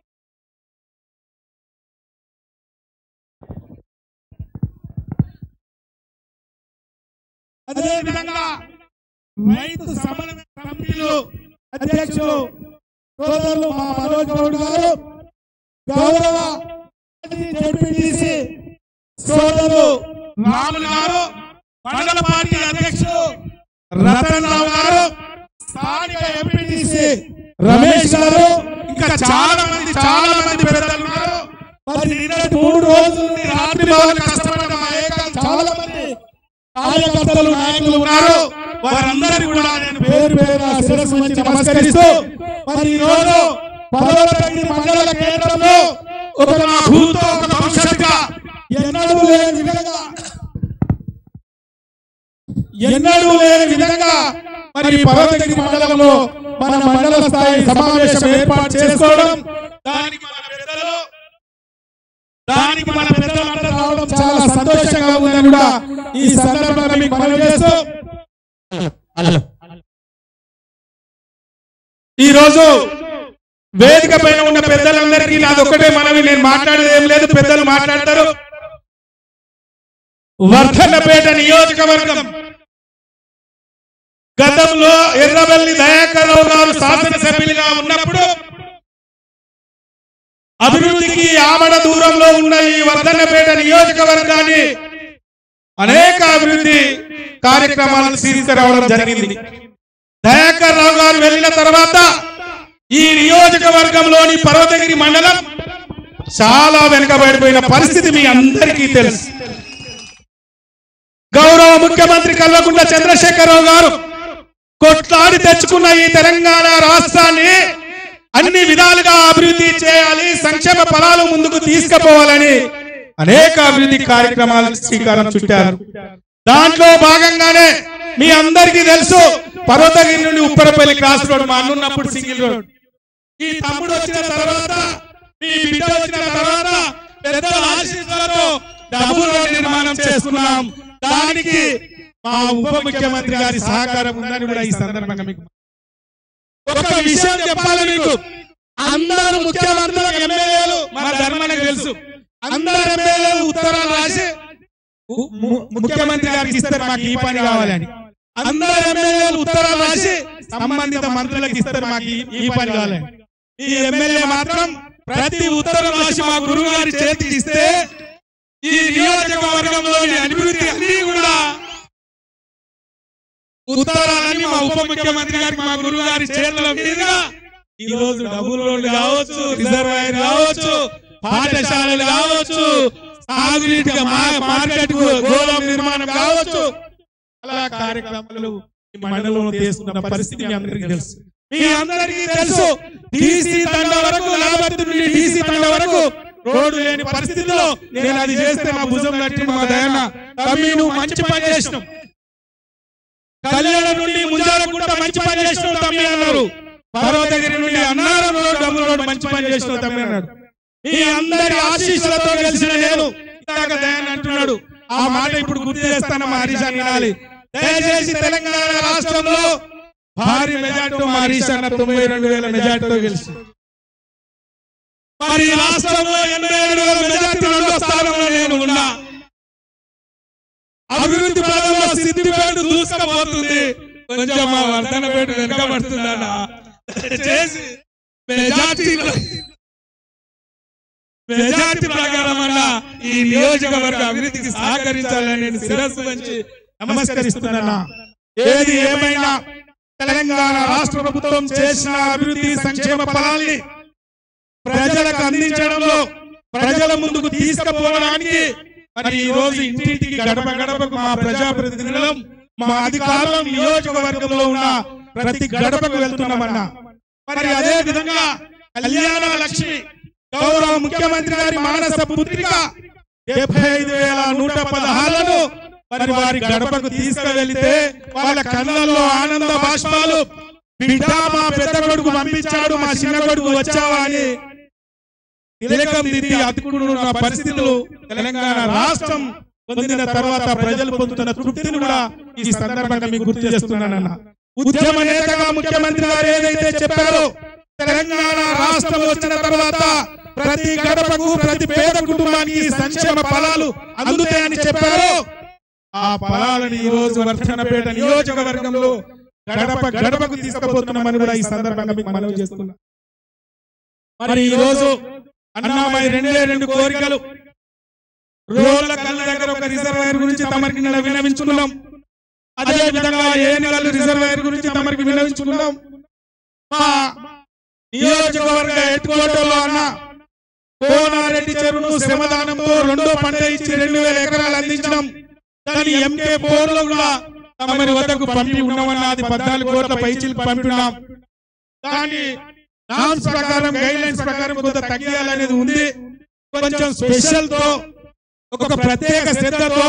అదే విధంగా రైతు సమన్వయ కమిటీలు అధ్యక్షులు సోదరులు మా మనోజ్ గౌడ్ గారు గౌరవ జడ్పీటీసీ సోదరులు రాములు గారు మండల పార్టీ అధ్యక్షులు రతన్ రావు గారు స్థానిక ఎంపీటీసీ రమేష్ గారు ఇంకా చాలా మంది చాలా మంది పెద్దలు ఉన్నారు మరి నిన్నటి మూడు రోజుల నుండి రాత్రి పగలు కష్టపడ్డ మా ఏకాలు చాలా మంది కార్యకర్తలు నాయకులు ఉన్నారు వారందరికీ కూడా నేను పేరు పేరు శిరస్సు నుంచి నమస్కరిస్తూ మరి ఈ రోజు పదవతగిరి మండల కేంద్రంలో ఒక నా భూతో ఒక భవిష్యత్తుగా ఎన్నడూ లేని విధంగా ఎన్నడూ లేని విధంగా మరి పర్వతగిరి మండలంలో మన మండల స్థాయి సమావేశం ఏర్పాటు చేసుకోవడం దానికి మన పెద్దలు దానికి మన పెద్దలు అందరూ రావడం చాలా సంతోషంగా ఉందని కూడా ఈ సందర్భంగా మీకు మనం చేస్తూ ఈ రోజు వేదిక పైన ఉన్న పెద్దలందరికీ నాది ఒకటే మనవి నేను మాట్లాడేది ఏం లేదు పెద్దలు మాట్లాడతారు వర్ధన్నపేట నియోజకవర్గం గతంలో ఎర్రవల్లి దయాకర్ రావు గారు శాసనసభ్యులుగా ఉన్నప్పుడు అభివృద్ధికి ఆమడ దూరంలో ఉన్న ఈ వర్ధన్నపేట నియోజకవర్గాన్ని అనేక అభివృద్ధి కార్యక్రమాలను తీసుకురావడం జరిగింది దయాకర్ రావు గారు వెళ్ళిన తర్వాత ఈ నియోజకవర్గంలోని పర్వతగిరి మండలం చాలా వెనుకబడిపోయిన పరిస్థితి మీ అందరికీ తెలుసు గౌరవ ముఖ్యమంత్రి కల్వకుంట్ల చంద్రశేఖరరావు గారు కొట్లాడి తెచ్చుకున్న ఈ తెలంగాణ రాష్ట్రాన్ని అన్ని విధాలుగా అభివృద్ధి చేయాలి సంక్షేమ ఫలాలు ముందుకు తీసుకుపోవాలని అనేక అభివృద్ధి కార్యక్రమాలకు శ్రీకారం చుట్టారు దాంట్లో భాగంగానే మీ అందరికీ తెలుసు పర్వతగిరి నుండి ఉప్పరపల్లి క్రాస్ రోడ్ మా అన్నున్నప్పుడు సింగిల్ రోడ్ ఈ తమ్ముడు వచ్చిన తర్వాత మీ బిడ్డ వచ్చిన తర్వాత పెద్దల ఆశీస్సులతో డబుల్ రోడ్ నిర్మాణం చేస్తున్నాం దానికి మా ఉప ముఖ్యమంత్రి గారి సహకారం ఉందని కూడా ఈ సందర్భంగా మీకు ఒక విషయం చెప్పాలి మీకు అందరు ముఖ్యమంత్రులు ఎమ్మెల్యేలు మన ధర్మానికి తెలుసు అందరు ఎమ్మెల్యేలు ఉత్తరాలు రాసి ము- ము- ముఖ్యమంత్రి గారికి ఇస్తారు మాకు ఈ పని కావాలని అందరు ఎమ్మెల్యేలు ఉత్తరాలు రాసి సంబంధిత మంత్రులకు ఇస్తారు మాకు ఈ- ఈ పని కావాలని ఈ ఎమ్మెల్యే మాత్రం ప్రతి ఉత్తరం రాసి మా గురువు గారి చేతికి ఇస్తే ఈ నియోజకవర్గంలోని అభివృద్ధి అన్ని కూడా ఉత్తరాలని మా ఉప ముఖ్యమంత్రి గారికి మా గురువు గారి చేతుల మీదుగా ఈ రోజు డబుల్ రోడ్లు కావచ్చు రిజర్వాయర్ కావచ్చు పాఠశాలలు కావచ్చు సాగునీటిగా మా- మార్కెట్ కు గోదాం నిర్మాణం కావచ్చు అలా కార్యక్రమాలు ఈ మండలంలో తీసుకున్న పరిస్థితి మీ అందరికీ తెలుసు మీ అందరికీ తెలుసు డీసీ తండ వరకు లాభర్తి నుండి డీసీ తండ వరకు రోడ్డు లేని పరిస్థితిలో నేను అది చేస్తే మా భుజం కట్టి మా దయన తమ్మి నువ్వు మంచి పని చేసినావు కళ్యాణ నుండి ముంజాలకుంట మంచి పని చేసినావు తమ్మి అన్నారు పర్వతగిరి నుండి అన్నారం రోడ్ డబుల్ రోడ్ మంచి పని చేసినావు తమ్మి అన్నాడు మీ అందరి ఆశీస్సులతో కలిసిన నేను ఇందాక దయాన్ అంటున్నాడు ఆ మాట ఇప్పుడు గుర్తు చేస్తాను మా హరీష్ అన్న వినాలి దయచేసి తెలంగాణ రాష్ట్రంలో భారీ మెజార్టీతో మా హరీష్ అన్న తొంభై రెండు వేల మెజార్టీతో గెలిచి మరి ఈ రాష్ట్రంలో ఎనభై ఏడు వేల మెజార్టీ రెండో స్థానంలో నేను ఉన్నా అభివృద్ధి పదంలో సిద్దిపేట దూసుకపోతుంది కొంచెం మా వర్ధనపేట వెనకబడుతుందన్న చేసి మెజార్టీ మెజార్టీ ప్రకారం అన్న ఈ నియోజకవర్గ అభివృద్ధికి సహకరించాలని నేను శిరస్సు వంచి నమస్కరిస్తున్నా ఏది ఏమైనా తెలంగాణ రాష్ట్ర ప్రభుత్వం చేసిన అభివృద్ధి సంక్షేమ ఫలాల్ని ప్రజలకు అందించడంలో ప్రజల ముందుకు తీసుకుపోవడానికి మరి ఈ రోజు ఇంటింటికి గడప గడపకు మా ప్రజాప్రతినిధులం మా అధికారులం నియోజకవర్గంలో ఉన్న ప్రతి గడపకు వెళ్తున్నామన్నా మరి అదే విధంగా కళ్యాణ లక్ష్మి గౌరవ ముఖ్యమంత్రి గారి మానస పుత్రిక డెబ్బై ఐదు వేల నూట పదహారులను మరి వారి గడపకు తీసుకువెళితే వాళ్ళ కళ్ళల్లో ఆనంద బాష్పాలు బిడ్డ మా పెద్ద కొడుకు పంపించాడు మా చిన్న కొడుకు వచ్చావా అని తిలకం దిద్ది అతుకున్న పరిస్థితులు తెలంగాణ రాష్ట్రం పొందిన తర్వాత ప్రజలు పొందుతున్న తృప్తిని కూడా ఈ సందర్భంగా మీకు గుర్తు చేస్తున్నానన్న ఉద్యమ నేతగా ముఖ్యమంత్రి గారు ఏదైతే చెప్పారో తెలంగాణ రాష్ట్రం వచ్చిన తర్వాత ప్రతి గడపకు ప్రతి పేద కుటుంబానికి సంక్షేమ ఫలాలు అందుతాయని చెప్పారు ఆ ఫలాలను ఈ రోజు వర్ధనపేట నియోజకవర్గంలో గడప గడపకు తీసుకుపోతున్నామని కూడా ఈ సందర్భంగా మీకు మనవి చేస్తున్నా మరి ఈ రోజు అన్నామయ్య రెండే రెండు కోరికలు రోడ్ల కళ్ళ దగ్గర ఒక రిజర్వాయర్ గురించి తమరికి నిన్న విన్నవించుకున్నాం అదే విధంగా ఏనుగల్లు రిజర్వాయర్ గురించి తమరికి విన్నవించుకున్నాం మా నియోజకవర్గ హెడ్ క్వార్టర్లో అన్న కోనారెడ్డి చెరువును శ్రమదానంతో రెండో పంట ఇచ్చి రెండు వేల ఎకరాలు అందించడం దాని ఎంకే ఫోర్ లో కూడా తమరి వద్దకు పంపి ఉన్నామన్న అది పద్నాలుగు కోట్ల పైచీలకు పంపినాం కానీ నామ్స్ ప్రకారం గైడ్ లైన్స్ ప్రకారం కొంత తగ్గియాలనేది ఉంది కొంచెం స్పెషల్ తో ఒక ప్రత్యేక శ్రద్ధతో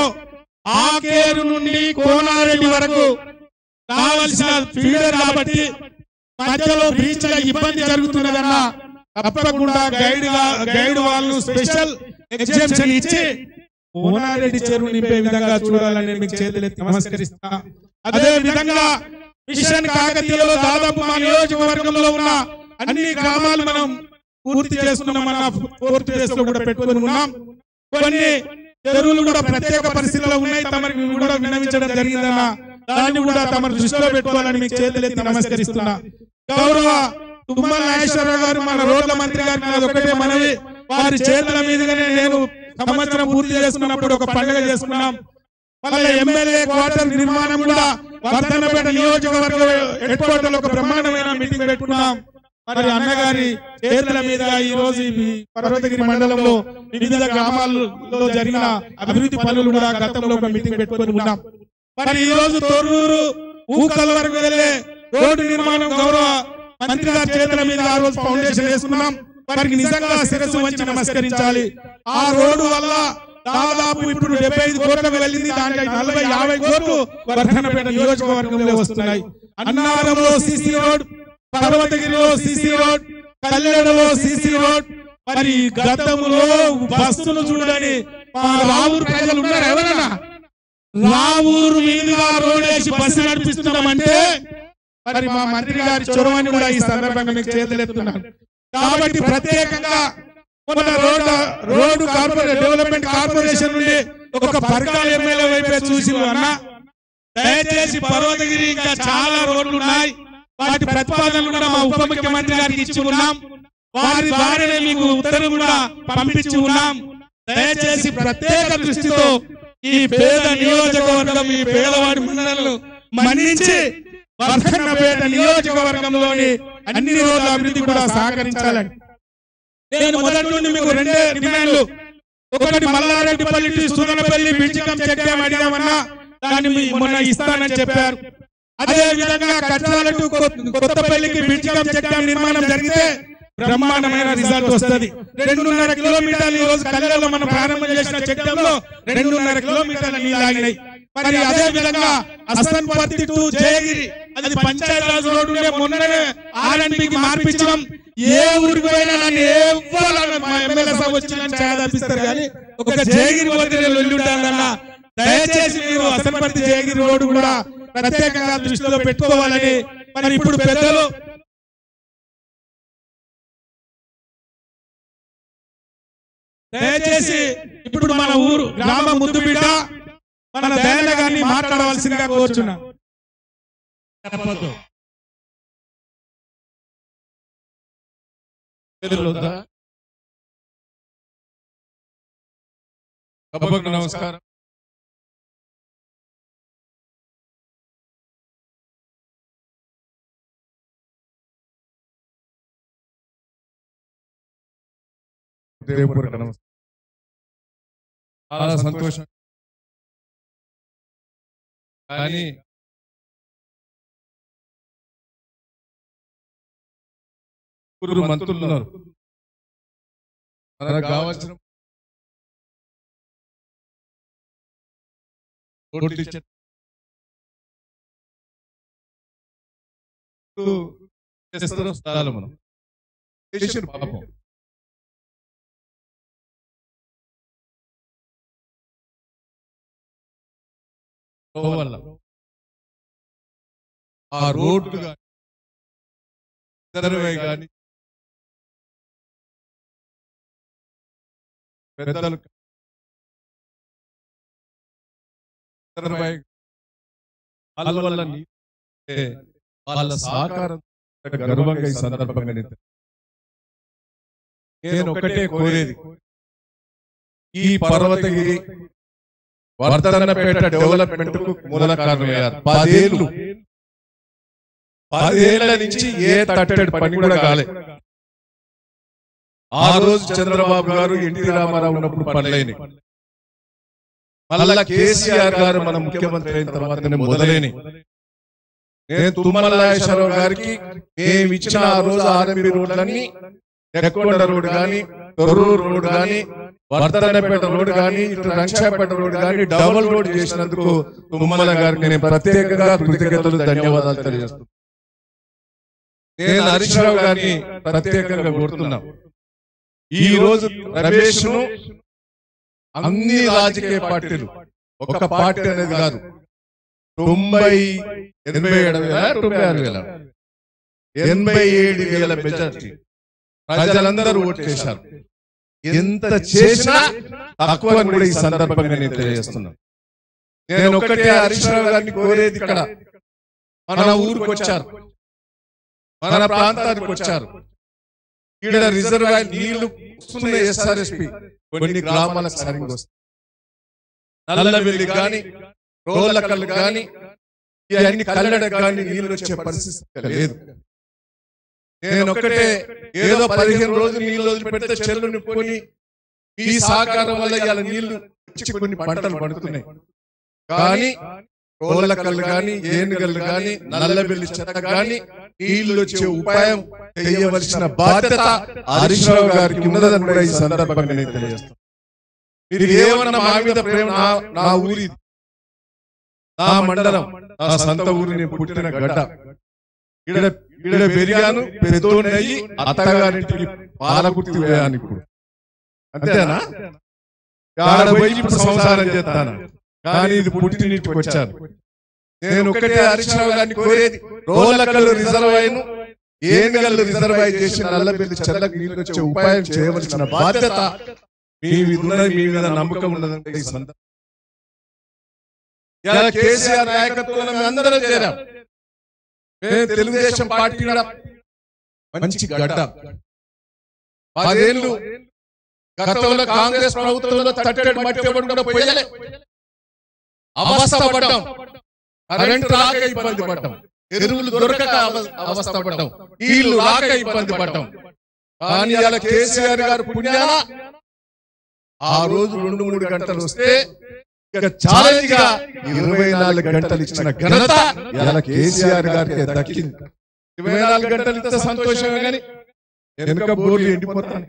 ఆకేరు నుండి కోనారెడ్డి వరకు కావలసిన ఫీడర్ కాబట్టి మధ్యలో బీచ్ లో ఇబ్బంది జరుగుతున్నదన్న తప్పకుండా గైడ్ గా- గైడ్ వాళ్ళను స్పెషల్ ఎగ్జామ్షన్ ఇచ్చి కోనారెడ్డి చెరువు నింపే విధంగా చూడాలని నేను మీకు చేతులెత్తి నమస్కరిస్తా అదే విధంగా మిషన్ కాకతీయలో దాదాపు మా నియోజకవర్గంలో ఉన్న అన్ని గ్రామాలు మనం పూర్తి చేసుకున్నామన్న పూర్తి చేస్తూ కూడా పెట్టుకొని ఉన్నాం కొన్ని చెరువులు కూడా ప్రత్యేక పరిస్థితుల్లో ఉన్నాయి తమరికి కూడా విన్నవించడం జరిగిందన్న దాన్ని కూడా తమ దృష్టిలో పెట్టుకోవాలని మీకు చేతులెత్తి నమస్కరిస్తున్నా గౌరవ తుమ్మల నాగేశ్వరరావు గారు మన రోడ్ల మంత్రి గారికి నాది ఒకటే మనవి వారి చేతుల మీదుగానే నేను సంవత్సరం పూర్తి చేసుకున్నప్పుడు ఒక పండుగ చేసుకున్నాం మళ్ళీ ఎమ్మెల్యే క్వార్టర్ నిర్మాణం కూడా వర్ధనపేట నియోజకవర్గ హెడ్ క్వార్టర్ లో ఒక బ్రహ్మాండమైన మీటింగ్ పెట్టుకున్నాం మరి అన్నగారి చేతుల మీద ఈ రోజు ఈ పర్వతగిరి మండలంలో వివిధ గ్రామాల్లో జరిగిన అభివృద్ధి పనులు కూడా గతంలో ఒక మీటింగ్ పెట్టుకొని ఉన్నాం మరి ఈ రోజు తొర్రూరు ఊకల వరకు వెళ్ళే రోడ్డు నిర్మాణం గౌరవ మంత్రి గారి చేతుల మీద ఆ రోజు ఫౌండేషన్ వేసుకున్నాం వారికి నిజంగా శిరస్సు వంచి నమస్కరించాలి ఆ రోడ్డు వల్ల దాదాపు ఇప్పుడు డెబ్బై ఐదు కోట్లకు వెళ్ళింది దాంట్లో నలభై యాభై కోట్లు వర్ధనపేట నియోజకవర్గంలో వస్తున్నాయి అన్నారంలో సిసి రోడ్ పర్వతగిరిలో సిసి రోడ్ కల్లెడలో సిసి రోడ్ మరి గతంలో బస్సులు చూడని మా రావూరు ప్రజలు ఉన్నారు ఎవరన్నా రావూరు మీదుగా రోడ్ వేసి బస్సు నడిపిస్తున్నామంటే మరి మా మంత్రి గారి చొరవని కూడా ఈ సందర్భంగా మీకు చేతులెత్తున్నాను కాబట్టి ప్రత్యేకంగా మొన్న road road corporation development corporation నుండి ఒక పరకాల ఎమ్మెల్యే వైపే చూసి అన్న దయచేసి పర్వతగిరి ఇంకా చాలా రోడ్లు ఉన్నాయి వాటి ప్రతిపాదనలు కూడా మా ఉప ముఖ్యమంత్రి గారికి ఇచ్చి ఉన్నాం వారి ద్వారానే మీకు ఉత్తర్వు కూడా పంపించి ఉన్నాం దయచేసి ప్రత్యేక దృష్టితో ఈ పేద నియోజకవర్గం ఈ పేదవాడి మండలను మన్నించి వర్ధన్నపేట నియోజకవర్గంలోని అన్ని రోడ్ల అభివృద్ధి కూడా సహకరించాలని నేను మొదటి నుండి మీకు రెండే డిమాండ్లు ఒకటి మల్లారెడ్డిపల్లి టు సుదనపల్లి బిడ్జికం చెక్ డ్యాం అడిగామన్నా దాన్ని మీ మొన్న ఇస్తానని చెప్పారు అదే విధంగా కట్టాల టు కొ- కొత్తపల్లికి బిడ్జికం చెక్ డ్యాం నిర్మాణం జరిగితే బ్రహ్మాండమైన రిజల్ట్ వస్తది రెండున్నర కిలోమీటర్లు ఈ రోజు కల్లెలో మనం ప్రారంభం చేసిన చెక్ డ్యాం లో రెండున్నర కిలోమీటర్ల నీళ్ళు ఆగినాయి మరి అదే విధంగా అసన్పర్తి టు జయగిరి అది పంచాయత్ రాజ్ రోడ్డు ఉండే మొన్ననే ఆర్ఎన్బికి మార్పించడం ఏ ఊరికి పోయినా నన్ను ఎవ్వరు మా ఎమ్మెల్యే సభ వచ్చి నన్ను ఛాయ తప్పిస్తారు కానీ ఒక జయగిరి పోతే నేను వెళ్ళుంటానన్నా దయచేసి మీరు అసన్పర్తి జయగిరి రోడ్డు కూడా ప్రత్యేకంగా దృష్టిలో పెట్టుకోవాలని మరి ఇప్పుడు పెద్దలు దయచేసి ఇప్పుడు మన ఊరు గ్రామ ముద్దు బిడ్డ మన దయన గారిని మాట్లాడవలసిందిగా కోరుచున్నా వద్దా సభకు నమస్కారం హృదయపూర్వక నమస్కారం చాలా సంతోషం కానీ ముగ్గురు మంత్రులు ఉన్నారు మనకు కావాల్సిన ఓట్లు ఇచ్చే చేస్తారో స్థలాలు మనం చేసారు పాపం వల్ల ఆ రోడ్డు కానీ సర్వే కానీ పెద్దలు సర్వే వాళ్ళ వల్ల నీ- ఏ, వాళ్ళ సహకారం గర్వంగా ఈ సందర్భంగా నేను తెలు- నేను ఒకటే కోరేది ఈ పర్వతగిరి వర్ధనపేట డెవలప్మెంట్ కు మూల కారణమయ్యారు పదేళ్ళు పదేళ్ల నుంచి ఏ తట్టడి పని కూడా కాలే ఆ రోజు చంద్రబాబు గారు ఎన్టీ రామారావు ఉన్నప్పుడు పనులైన మళ్ళా కేసీఆర్ గారు మన ముఖ్యమంత్రి అయిన తర్వాతనే మొదలైన నేను తుమ్మల నాగేశ్వరరావు గారికి మేము ఇచ్చిన ఆ రోజు ఆర్ఎంబి రోడ్లన్నీ నెక్కొండ రోడ్ కానీ తొర్రూరు రోడ్ కానీ వర్ధనపేట రోడ్ కానీ ఇటు రంగశాపేట రోడ్ కానీ డబుల్ రోడ్ చేసినందుకు తుమ్మల గారికి నేను ప్రత్యేకంగా కృతజ్ఞతలు ధన్యవాదాలు తెలియజేస్తున్నాను నేను హరీష్ రావు గారిని ప్రత్యేకంగా కోరుతున్నా ఈ రోజు రమేష్ ను అన్ని రాజకీయ పార్టీలు ఒక పార్టీ అనేది కాదు తొంభై ఎనభై ఏడు వేల తొంభై ఆరు వేల ఎనభై ఏడు వేల మెజార్టీ ప్రజలందరూ ఓటు చేశారు ఎంత చేసినా తక్కువ అని కూడా ఈ సందర్భంగా నేను తెలియజేస్తున్నాను నేను ఒకటే హరీష్ రావు గారిని కోరేది ఇక్కడ మన ఊరికి వచ్చారు మన ప్రాంతానికి వచ్చారు ఇక్కడ రిజర్వాయర్ నీళ్లు వస్తున్నాయి ఎస్ఆర్ఎస్పి కొన్ని గ్రామాలకు సరిగ్గా వస్తాయి నల్లవెల్లి కానీ రోలకల్లు కానీ ఇవన్నీ కల్లడకు కానీ నీళ్లు వచ్చే పరిస్థితి లేదు నేను ఒకటే ఏదో పదిహేను రోజులు నీళ్లు వదిలిపెడితే చెల్లు నింపుకొని ఈ సహకారం వల్ల ఇవాళ నీళ్లు వచ్చి కొన్ని పంటలు పండుతున్నాయి కానీ రోళ్ళకల్లు కానీ ఏనుగల్లు కానీ నల్లబెల్లి చెత్త కానీ నీళ్లు వచ్చే ఉపాయం చేయవలసిన బాధ్యత హరీష్ రావు గారికి ఉన్నదని కూడా ఈ సందర్భంగా నేను తెలియజేస్తాను మీరు ఏమన్నా మా మీద ప్రేమ నా- నా ఊరి ఇది. నా మండలం నా సొంత ఊరి నేను పుట్టిన గడ్డ ఇక్కడ ఇక్కడ పెరిగాను పెద్దోడిని అయ్యి అత్తగారింటికి పాలకుర్తి పోయాను ఇప్పుడు అంతేనా ఆడ పోయి ఇప్పుడు సంసారం చేస్తాను కానీ ఇది పుట్టినింటికి వచ్చాను నేను ఒకటే హరీశ్రావు గారిని కోరేది రోలకల్లు రిజర్వాయర్ ఏనుగల్లు రిజర్వాయర్ చేసి నల్లబెల్లి చెల్లకు నీళ్ళు వచ్చే ఉపాయం చేయవలసిన బాధ్యత మీ మీద ఉన్నది, మీ మీద నమ్మకం ఉన్నదంటే ఈ సందర్భం ఇలా కేసీఆర్ నాయకత్వంలో మేము అందరం చేరాం మేము తెలుగుదేశం పార్టీ కూడా మంచి గడ్డ పదేళ్ళు గతంలో కాంగ్రెస్ ప్రభుత్వంలో తట్టెడు మట్టి కూడా పోయలే అవస్థ పడ్డాం కరెంట్ రాక ఇబ్బంది పడ్డాం ఎరువులు దొరకక అవ- అవస్థ పడ్డాం నీళ్లు రాక ఇబ్బంది పడ్డాం కానీ ఇలా కేసీఆర్ గారు పుణ్యాన ఆ రోజు రెండు మూడు గంటలు వస్తే ఇక ఛాలెంజ్ గా ఇరవై నాలుగు గంటలు ఇచ్చిన ఘనత ఇలా కేసీఆర్ గారికి దక్కింది ఇరవై నాలుగు గంటలు ఇస్తే సంతోషమే కానీ వెనుక బోర్లు ఎండిపోతాను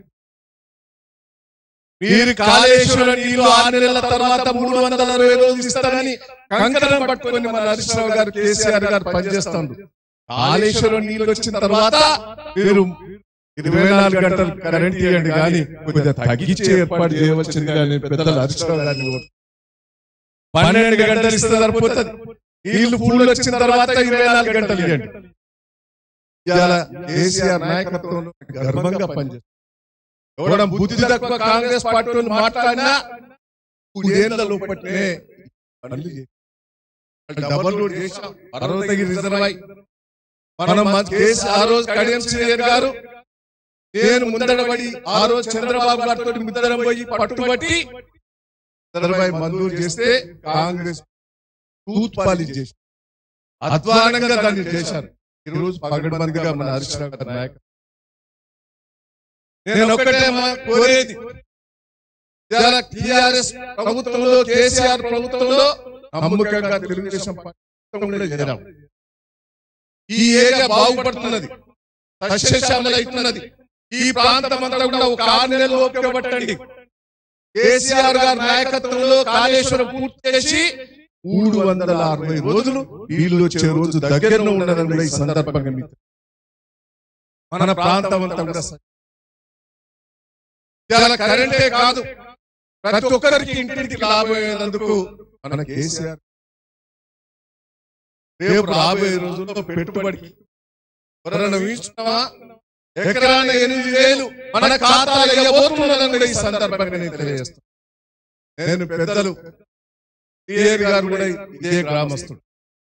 మీరు కాళేశ్వరం నీళ్లు ఆరు నెలల తర్వాత మూడు వందల అరవై రోజులు ఇస్తారని కంకణం పట్టుకొని మన హరీశ్రావు గారు కేసీఆర్ గారు పనిచేస్తారు కాళేశ్వరం నీళ్లు వచ్చిన తర్వాత మీరు ఇరవై నాలుగు గంటలు కరెంట్ ఇవ్వండి కానీ కొద్దిగా తగ్గించి ఏర్పాటు చేయవలసింది కానీ పెద్దలు హరీశ్రావు గారిని కోరుతున్నాను. పన్నెండు గంటలు ఇస్తే సరిపోతుంది నీళ్లు ఫుల్ వచ్చిన తర్వాత ఇరవై నాలుగు గంటలు ఇవ్వండి ఇవాళ కేసీఆర్ నాయకత్వంలో గర్వంగా పనిచేస్తారు ఎవడ బుద్ధి తక్కువ కాంగ్రెస్ పార్టీ వాళ్ళు మాట్లాడినా మూడేళ్ల లోపట్నే పనులు చేశారు. డబల్ రోడ్ చేశాం పర్వతగిరి రిజర్వాయర్ మనం మన కేసు ఆ రోజు కడియం శ్రీయర్ గారు నేను ముందడబడి ఆ రోజు చంద్రబాబు గారితో ముద్దరం పోయి పట్టుబట్టి చంద్రబాబు మంజూరు చేస్తే కాంగ్రెస్ టూత్ పాలిష్ చేసి అధ్వానంగా దాన్ని చేశారు ఈ రోజు పగడబందిగా మన హరీష్ రావు గారి నాయకత్వం నేను ఒక్కటే మా కోరేది టిఆర్ఎస్ ప్రభుత్వంలో కేసీఆర్ ప్రభుత్వంలో నమ్మకంగా తెలుగుదేశం పార్టీ చేరాం ఈ ఏరియా బాగుపడుతున్నది సస్యశ్యామలవుతున్నది ఈ ప్రాంతం అంతా కూడా ఒక ఆరు నెలలు ఓపిక పట్టండి కేసీఆర్ గారి నాయకత్వంలో కాళేశ్వరం పూర్తి చేసి మూడు వందల అరవై రోజులు వీళ్ళు వచ్చే రోజు దగ్గరలో ఉన్నదని కూడా ఈ సందర్భంగా మీకు మన ప్రాంతం అంతా కూడా స- ఇవాళ కరెంటే కాదు ప్రతి ఒక్కరికి ఇంటింటికి లాభం అయ్యేందుకు మన కేసీఆర్ రేపు రాబోయే రోజుల్లో పెట్టుబడికి ఎవరైనా వీచున్నావా ఎకరాన ఎనిమిది వేలు మన ఖాతాలో ఇవ్వబోతున్నదని కూడా ఈ సందర్భంగా నేను తెలియజేస్తాను నేను పెద్దలు టిఆర్ గారు కూడా ఇదే గ్రామస్తుడు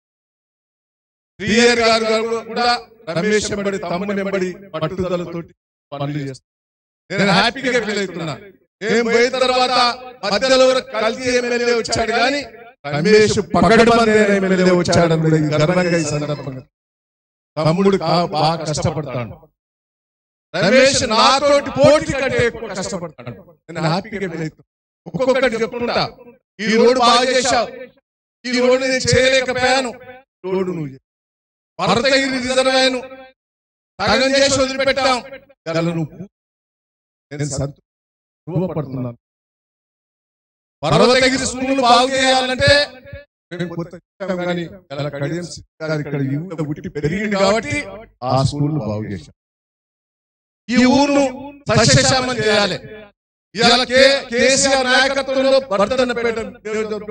టిఆర్ గారు కూడా రమేష్ ఎంబడి తమ్ముని ఎంబడి పట్టుదలతోటి పనులు చేస్తాను నేను హ్యాపీగా ఫీల్ అవుతున్నా నేను పోయిన తర్వాత మధ్యలో కల్తీ ఎమ్మెల్యే వచ్చాడు కానీ రమేష్ పగడబంది ఎమ్మెల్యే వచ్చాడని కూడా ఈ గర్వంగా ఈ సందర్భంగా తమ్ముడు కా- బాగా కష్టపడతాడు రమేష్ నాతోటి పోటీ కంటే ఎక్కువ కష్టపడతాడు నేను హ్యాపీగా ఫీల్ అవుతున్నా ఒక్కొక్కటి చెప్తుంటా ఈ రోడ్డు బాగా చేశావు ఈ రోడ్డు నేను చేయలేకపోయాను ఈ రోడ్డు నువ్వు చేయి. భరతగిరి రిజర్వాయను సగం చేసి వదిలిపెట్టాం ఇలా నువ్వు పూ- నేను సంతోషపడుతున్నాను పర్వతగిరి స్కూల్ బాగు చేయాలంటే మేము కొత్త చేశాం కానీ ఇలా కడియం సిద్ధి గారు ఇక్కడ ఈ ఊళ్ళో పుట్టి పెరిగింది కాబట్టి ఆ స్కూల్ బాగు చేశాం ఈ ఊరును సస్యశ్యామం చేయాలి ఇవాళ కే కేసీఆర్ నాయకత్వంలో వర్ధనపేట నియోజకవర్గం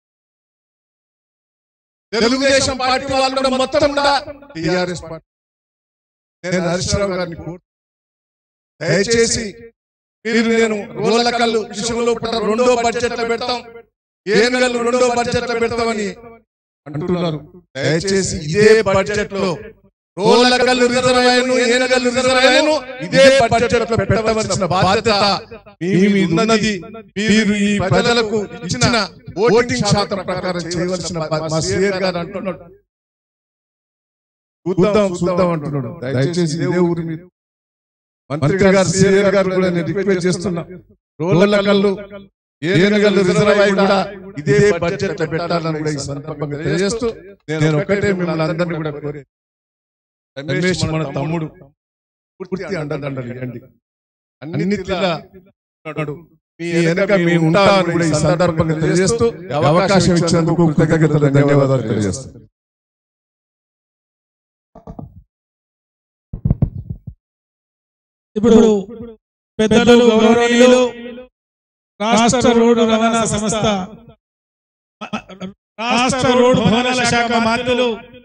తెలుగుదేశం పార్టీ వాళ్ళు కూడా మొత్తం కూడా టిఆర్ఎస్ పార్టీ నేను హరీశ్రావు గారిని కోరు దయచేసి మీరు నేను రోడ్ల కళ్ళు విషయంలో కూడా రెండో బడ్జెట్ లో పెడతాం ఏనుగలు రెండో బడ్జెట్ లో పెడతామని అంటున్నారు దయచేసి ఇదే బడ్జెట్ లో రోడ్ల కళ్ళు రిజర్వాయర్ను ఏనుగలు రిజర్వాయర్ను ఇదే బడ్జెట్ లో పెట్టవలసిన బాధ్యత మీ మీద ఉన్నది మీరు ఈ ప్రజలకు ఇచ్చిన ఓటింగ్ శాతం ప్రకారం చేయవలసిన బా- మా సీఆర్ గారు అంటున్నాడు చూద్దాం చూద్దాం అంటున్నాడు దయచేసి ఇదే ఊరి మీద మంత్రి గారు సీఆర్ గారు కూడా నేను రిక్వెస్ట్ చేస్తున్నా రోడ్ల కళ్ళు ఏనుగల్లు రిజర్వాయర్ కూడా ఇదే బడ్జెట్ లో పెట్టాలని కూడా ఈ సందర్భంగా తెలియజేస్తూ నేను ఒకటే మిమ్మల్ని అందరినీ కూడా కోరే రమేష్ మన తమ్ముడు పూర్తి అండదండలు ఇవ్వండి అన్నిటిలా ఉన్నాడు. మీ వెనక మేము ఉంటామని కూడా ఈ సందర్భంగా తెలియజేస్తూ ఈ అవకాశం ఇచ్చినందుకు కృతజ్ఞతలు ధన్యవాదాలు తెలియజేస్తాను ఇప్పుడు పెద్దలు గౌరవనీయులు రాష్ట్ర రోడ్డు రవాణా సంస్థ రాష్ట్ర రోడ్డు భవనాల శాఖ మంత్రులు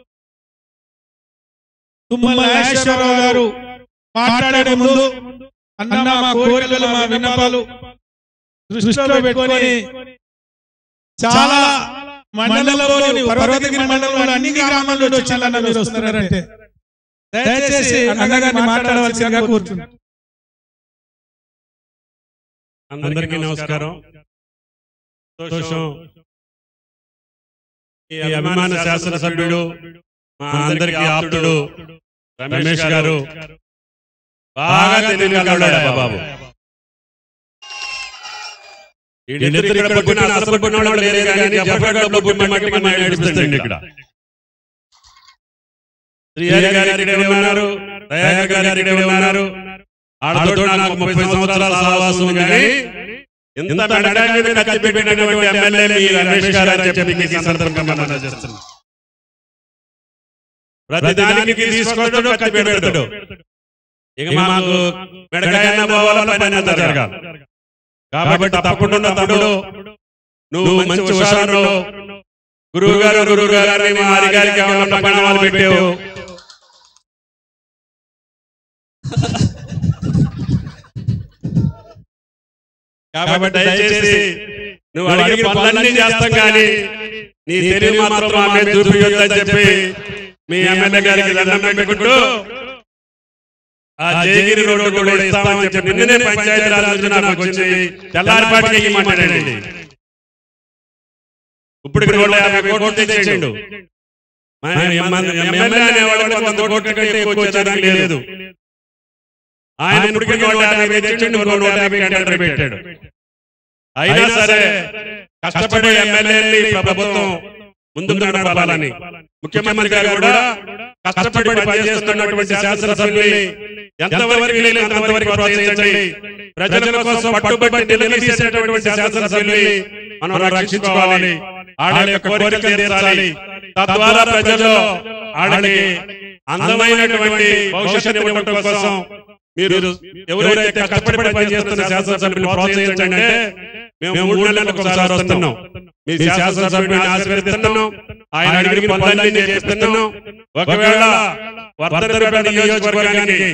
తుమ్మల నాగేశ్వరరావు గారు మాట్లాడే ముందు అన్న మా కోరికలు మా విన్నపాలు దృష్టిలో పెట్టుకొని చాలా మండలంలోని పర్వతగిరి మండలంలో అన్ని గ్రామాల నుండి వచ్చారన్న మీరు వస్తున్నారంటే దయచేసి అన్నగారిని మాట్లాడవలసిందిగా కోరుతున్నాను అందరికీ నమస్కారం సంతోషం ఈ అభిమాన శాసనసభ్యుడు మా అందరికీ ఆప్తుడు రమేష్ గారు బాగా తెలియగలడా బాబు వీళ్ళిద్దరు ఇక్కడ పుట్టిన అసలు పుట్టిన వాళ్ళు లేరు కానీ జఫర్గఢ్లో పుట్టిన మట్టికి మనం నడిపిస్తుంది ఇక్కడ శ్రీహరి గారు ఇక్కడే ఉన్నారు దయాకర్ గారు ఇక్కడే ఉన్నారు ఆడతో నాకు ముప్పై సంవత్సరాల సహవాసం ఉంది కానీ ఇంత తండ్రి మీద ఖర్చు పెట్టినటువంటి ఎమ్మెల్యే ఈ రమేష్ గారు అని చెప్పి మీకు ఈ సందర్భంగా మనం చేస్తున్నాం ప్రతి దానికి తీసుకొస్తాడు ఖర్చు పెడతాడు ఇక మాకు మెడకాయన పోవాల పని అంతా జరగాలి కాబట్టి తప్పకుండా తమ్ముడు నువ్వు మంచి హుషారు గురువు గారు గురువు గారు మా హరిగారికి ఏమన్నా పణాలు పెట్టావు కాబట్టి దయచేసి నువ్వు అడిగిన పనులన్నీ చేస్తాం కానీ నీ తెలివి మాత్రం ఆమె చూపించొద్దని చెప్పి మీ ఎమ్మెల్యే గారికి దండం పెట్టుకుంటూ ఆ జయగిరి రోడ్డు కూడా ఇస్తామని చెప్పి నిన్ననే పంచాయతీ రాజు నాకు వచ్చి తెల్లారిపాటికి మాట్లాడండి ఇప్పుడు నూట యాభై కోట్లు తెచ్చిండు మన ఎమ్మెల్యే అనేవాడు వంద కోట్ల కంటే ఎక్కువ వచ్చేదానికి లేదు ఆయన ఇప్పటికీ నూట యాభై తెచ్చిండు ఇంకో నూట యాభై టెండర్ పెట్టాడు అయినా సరే కష్టపడే ఎమ్మెల్యేని ప్రభుత్వం ముందుకు నడపాలని ముఖ్యమంత్రి గారు కూడా కష్టపడి పనిచేస్తున్నటువంటి శాసనసభ్యుల్ని ఎంతవరకు వీలైతే అంతవరకు ప్రోత్సహించండి ప్రజల కోసం పట్టుబట్టి నిలదీసేటటువంటి శాసనసభ్యుల్ని మనం రక్షించుకోవాలి వాళ్ళ యొక్క కోరికలు తీర్చాలి తద్వారా ప్రజల్లో వాళ్ళకి అందమైనటువంటి భవిష్యత్తు ఇవ్వడం కోసం మీరు ఎవరైతే కష్టపడి పనిచేస్తున్న శాసనసభ్యులు ప్రోత్సహించండి అంటే మేము మూడు నెలలకు ఒకసారి వస్తున్నాం మీ శాసనసభ్యుడిని ఆశీర్వదిస్తున్నాం ఆయన అడిగిన పనులన్నీ చేస్తున్నాం ఒకవేళ వర్ధనపేట నియోజకవర్గానికి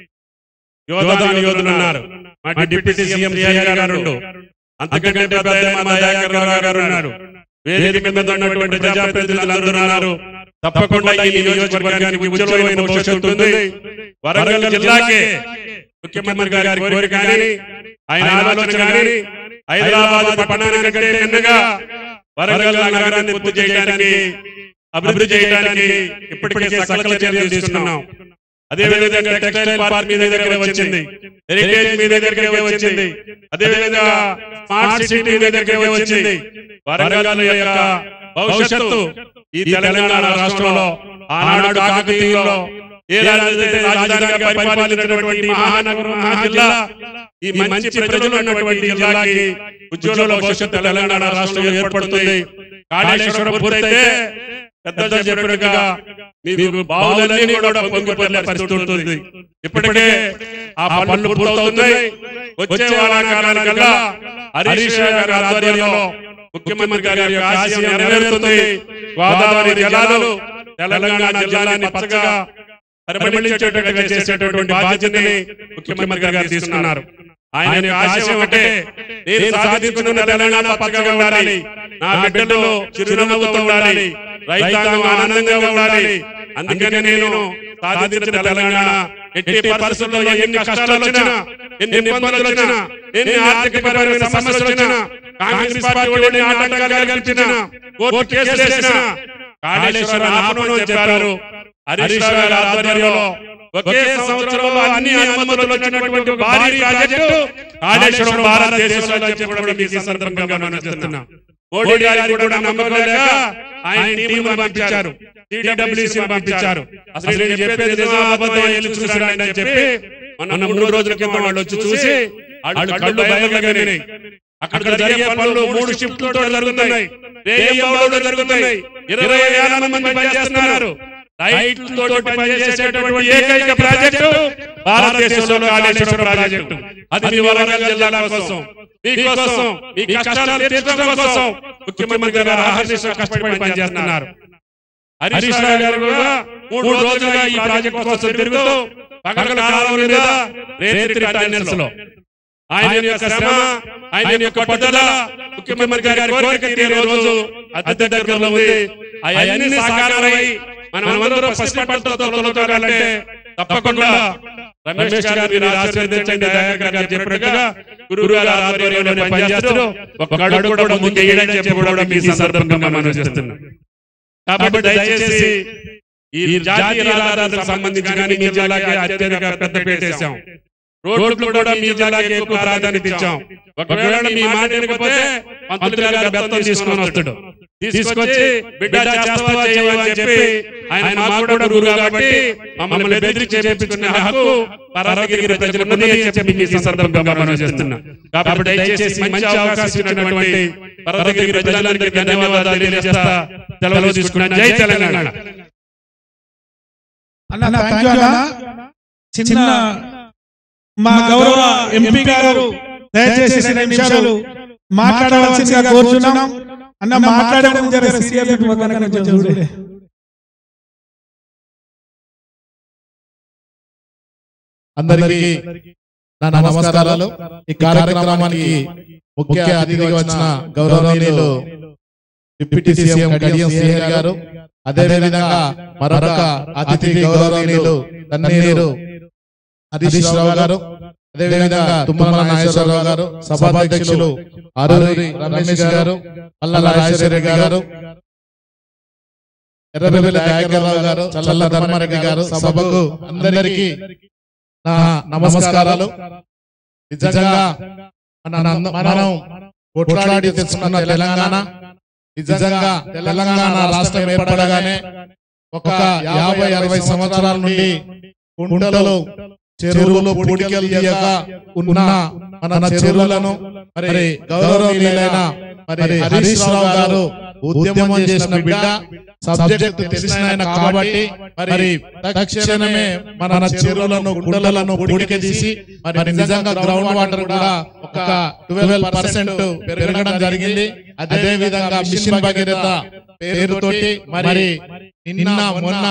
యోధాను యోధులు ఉన్నారు మా డిప్యూటీ సీఎం సిఐ గారు అంతకంటే పెద్ద ఆయన మా దయాకర్ రావు గారు ఉన్నారు వేదిక మీద ఉన్నటువంటి ప్రజాప్రతినిధులు అందరూ ఉన్నారు తప్పకుండా ఈ నియోజకవర్గానికి ఉజ్వలమైన భవిష్యత్తు ఉంది వరంగల్ జిల్లాకే ముఖ్యమంత్రి గారి కోరిక కానీ ఆయన ఆలోచన కానీ హైదరాబాద్ పట్టణానికి కంటే నిన్నగా వరంగల్ నగరాన్ని పూర్తి చేయడానికి అభివృద్ధి చేయడానికి ఇప్పటికే సకల చర్యలు తీసుకున్నాం అదే విధంగా టెక్స్టైల్ పార్క్ మీ దగ్గర వచ్చింది హెరిటేజ్ మీ దగ్గర వచ్చింది అదే విధంగా స్మార్ట్ సిటీ మీ దగ్గర వచ్చింది వరంగల్ యొక్క భవిష్యత్తు ఈ తెలంగాణ రాష్ట్రంలో ఆనాడు కాకతీయులో ఏ రాజధాని రాజధానిగా పరిపాలించినటువంటి మహానగరం మహాజిల్లా ఈ మంచి ప్రజలు ఉన్నటువంటి జిల్లాకి ఉజ్వల భవిష్యత్తు తెలంగాణ రాష్ట్రం ఏర్పడుతుంది కాళేశ్వరం పూర్తయితే పెద్దలు చెప్పినట్టుగా మీకు బావులన్నీ కూడా పొంగిపోలే పరిస్థితి ఉంటుంది ఇప్పటికే ఆ పనులు పూర్తవుతున్నాయి వచ్చే వానాకాలానికల్లా హరీష్ రావు గారి ఆధ్వర్యంలో ముఖ్యమంత్రి గారి యొక్క ఆశయం నెరవేరుతుంది గోదావరి జలాలు తెలంగాణ జిల్లాని పచ్చగా పరిమళించేటట్టుగా చేసేటటువంటి బాధ్యతని ముఖ్యమంత్రి గారు తీసుకున్నారు ఆయన యొక్క ఆశయం ఒకటే నేను సాధించుకున్న తెలంగాణ పచ్చగా ఉండాలి నా బిడ్డలు చిరునవ్వుతో ఉండాలి రైతాంగం ఆనందంగా ఉండాలి అందుకని నేను సాధించిన తెలంగాణ ఎట్టి పరిస్థితుల్లో ఎన్ని కష్టాలు వచ్చినా ఎన్ని ఇబ్బందులు వచ్చినా ఎన్ని ఆర్థిక పరమైన సమస్యలు వచ్చినా కాంగ్రెస్ పార్టీ వాళ్ళు ఎన్ని ఆటంకాలు కల్పించినా కోర్టు కేసులు వేసినా కాళేశ్వరం ఆపను అని చెప్పారు హరీష్ రావు గారి ఆధ్వర్యంలో ఒకే సంవత్సరంలో అన్ని అనుమతులు వచ్చినటువంటి ఒక భారీ ప్రాజెక్టు కాళేశ్వరం భారతదేశంలో అని చెప్పడం మీకు ఈ సందర్భంగా మనం చేస్తున్నాం మోడీ గారికి కూడా నమ్మకం లేక ఆయన టీం పంపించారు టీడబ్ల్యూసీ పంపించారు అసలు నేను చెప్పేది నిజమా అబద్ధం వెళ్ళి చూసాడు అని చెప్పి మొన్న మూడు రోజుల కింద వాళ్ళు వచ్చి చూసి వాళ్ళు కళ్ళు బయలుగానే అక్కడ జరిగే పనులు మూడు షిఫ్ట్లతో జరుగుతున్నాయి రేయి పనులు జరుగుతున్నాయి ఇరవై వేల మంది పనిచేస్తున్నారు లైట్లతో పనిచేసేటటువంటి ఏకైక ప్రాజెక్టు భారతదేశంలో కాళేశ్వరం ప్రాజెక్టు అది మీ వరంగల్ జిల్లా కోసం మీకోసం మీ కష్టాలు తీర్చడం కోసం ముఖ్యమంత్రి గారు ఆహర్నిశ కష్టపడి పనిచేస్తున్నారు హరీష్ రావు గారు కూడా మూడు రోజులుగా ఈ ప్రాజెక్టు కోసం తిరుగుతూ పగల కాలం మీద రేత్రి టెన్నెల్స్ లో ఆయన యొక్క శ్రమ ఆయన యొక్క పట్టుదల ముఖ్యమంత్రి గారి కోరిక తీరే రోజు అతి దగ్గరలో ఉంది అవన్నీ సాకారమై మనమందరం పసిడి పట్టుతో తొలగాలంటే తప్పకుండా రమేష్ గారు మీరు ఆశీర్వదించండి దయాకర్ గారు చెప్పినట్టుగా గురువు గారు ఆధ్వర్యంలో పనిచేస్తూ ఒక అడుగు కూడా ముందు వేయడని చెప్పి కూడా మీ సందర్భంగా మనం చేస్తున్నాం కాబట్టి దయచేసి ఈ జాతీయ రహదారులకు సంబంధించి కానీ మీ జిల్లాకి అత్యధిక పెద్ద పెట్టేశాం రోడ్లు కూడా మీ జిల్లాకి ఎక్కువ ప్రాధాన్యత ఇచ్చాం ఒకవేళ మీ మాట వినకపోతే మంత్రి గారు బెత్తం తీసుకొని వస్తాడు తీసుకొచ్చి బిడ్డ చేస్తావా చేయవా అని చెప్పి ఆయన మాకు కూడా గురువు కాబట్టి మమ్మల్ని బెదిరించి చేపించుకునే హక్కు పరమగిరి ప్రజలకు ఉంది అని చెప్పి మీ సందర్భంగా మనం చేస్తున్నాం కాబట్టి దయచేసి మంచి అవకాశం ఇచ్చినటువంటి పరమగిరి ప్రజలందరికీ ధన్యవాదాలు తెలియజేస్తా సెలవు తీసుకున్నాను జై తెలంగాణ అన్న థ్యాంక్ యూ అన్న చిన్న మా గౌరవ ఎంపీ గారు దయచేసి రెండు నిమిషాలు మాట్లాడవలసిందిగా కోరుచున్నాం అన్న మాట్లాడే ముందు జర సీరియల్ కనుక కొంచెం చూడండి అందరికీ నా నమస్కారాలు ఈ కార్యక్రమానికి ముఖ్య అతిథిగా వచ్చిన గౌరవనీయులు డిప్యూటీ సీఎం కడియం సిఎల్ గారు అదే విధంగా మరొక అతిథి గౌరవనీయులు తన్నీరు హరీష్ రావు గారు అదేవిధంగా తుమ్మల నాగేశ్వరరావు గారు సభాధ్యక్షులు అరూరి రమేష్ గారు అల్ల రాజేశ్వర గారు ఎర్రబెల్లి దయాకర్రావు గారు చల్ల ధర్మారెడ్డి గారు సభకు అందరికీ నా నమస్కారాలు నిజంగా మన మనం కొట్లాడి తెచ్చుకున్న తెలంగాణ నిజంగా తెలంగాణ రాష్ట్రం ఏర్పడగానే ఒక యాభై అరవై సంవత్సరాల నుండి కుంటలు చెరువులు పూడికలు తీయక ఉన్న మన చెరువులను మరి గౌరవనీయులైన మరి హరీష్ రావు గారు ఉద్యమం చేసిన బిడ్డ సబ్జెక్ట్ తెలిసిన ఆయన కాబట్టి మరి తక్షణమే మన చెరువులను గుండలను పూడిక తీసి మరి నిజంగా గ్రౌండ్ వాటర్ కూడా ఒక ట్వెల్వ్ పర్సెంట్ పెరగడం జరిగింది అదే విధంగా మిషన్ భగీరథ పేరుతోటి మరి నిన్న మొన్న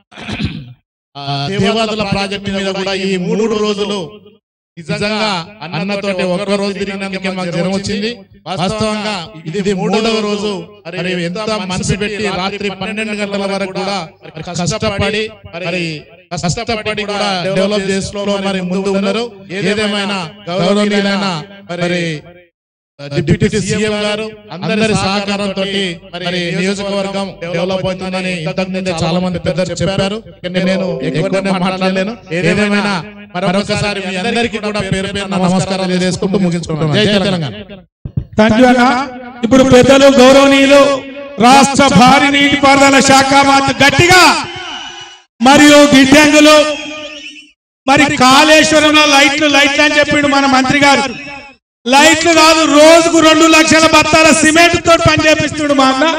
ఆ, దేవాదుల ప్రాజెక్టు మీద కూడా ఈ మూడు రోజులు నిజంగా అన్నతోటి ఒక్క రోజు తిరిగినందుకే మాకు జ్వరం వచ్చింది వాస్తవంగా ఇది మూడవ రోజు మరి ఎంత మనసు పెట్టి రాత్రి పన్నెండు గంటల వరకు కూడా మరి కష్టపడి మరి కష్టపడి కూడా డెవలప్ చేసుకో మరి ముందు ఉన్నారు ఏదేమైనా గౌరవనీయులైన మరి డిప్యూటీ సీఎం గారు అందరి సహకారంతో మరి నియోజకవర్గం డెవలప్ అవుతుందని ఇంతకు ముందే చాలా మంది పెద్దలు చెప్పారు కానీ నేను ఎక్కువనే మాట్లాడలేను ఏదేమైనా మరొకసారి మీ అందరికీ కూడా పేరు పేరు నమస్కారాలు తెలియజేసుకుంటూ ముగించుకుంటున్నాను జై తెలంగాణ థ్యాంక్ యూ అన్న ఇప్పుడు పెద్దలు గౌరవనీయులు రాష్ట్ర భారీ నీటిపారుదల శాఖ మంత్రి గట్టిగా మరియు గిడ్డంగులు మరి కాళేశ్వరంలో లైట్లు లైట్లు అని చెప్పిండు మన మంత్రి గారు లైట్లు కాదు రోజుకు రెండు లక్షల బత్తాల సిమెంట్ తోటి పని చేపిస్తుడు మా అన్న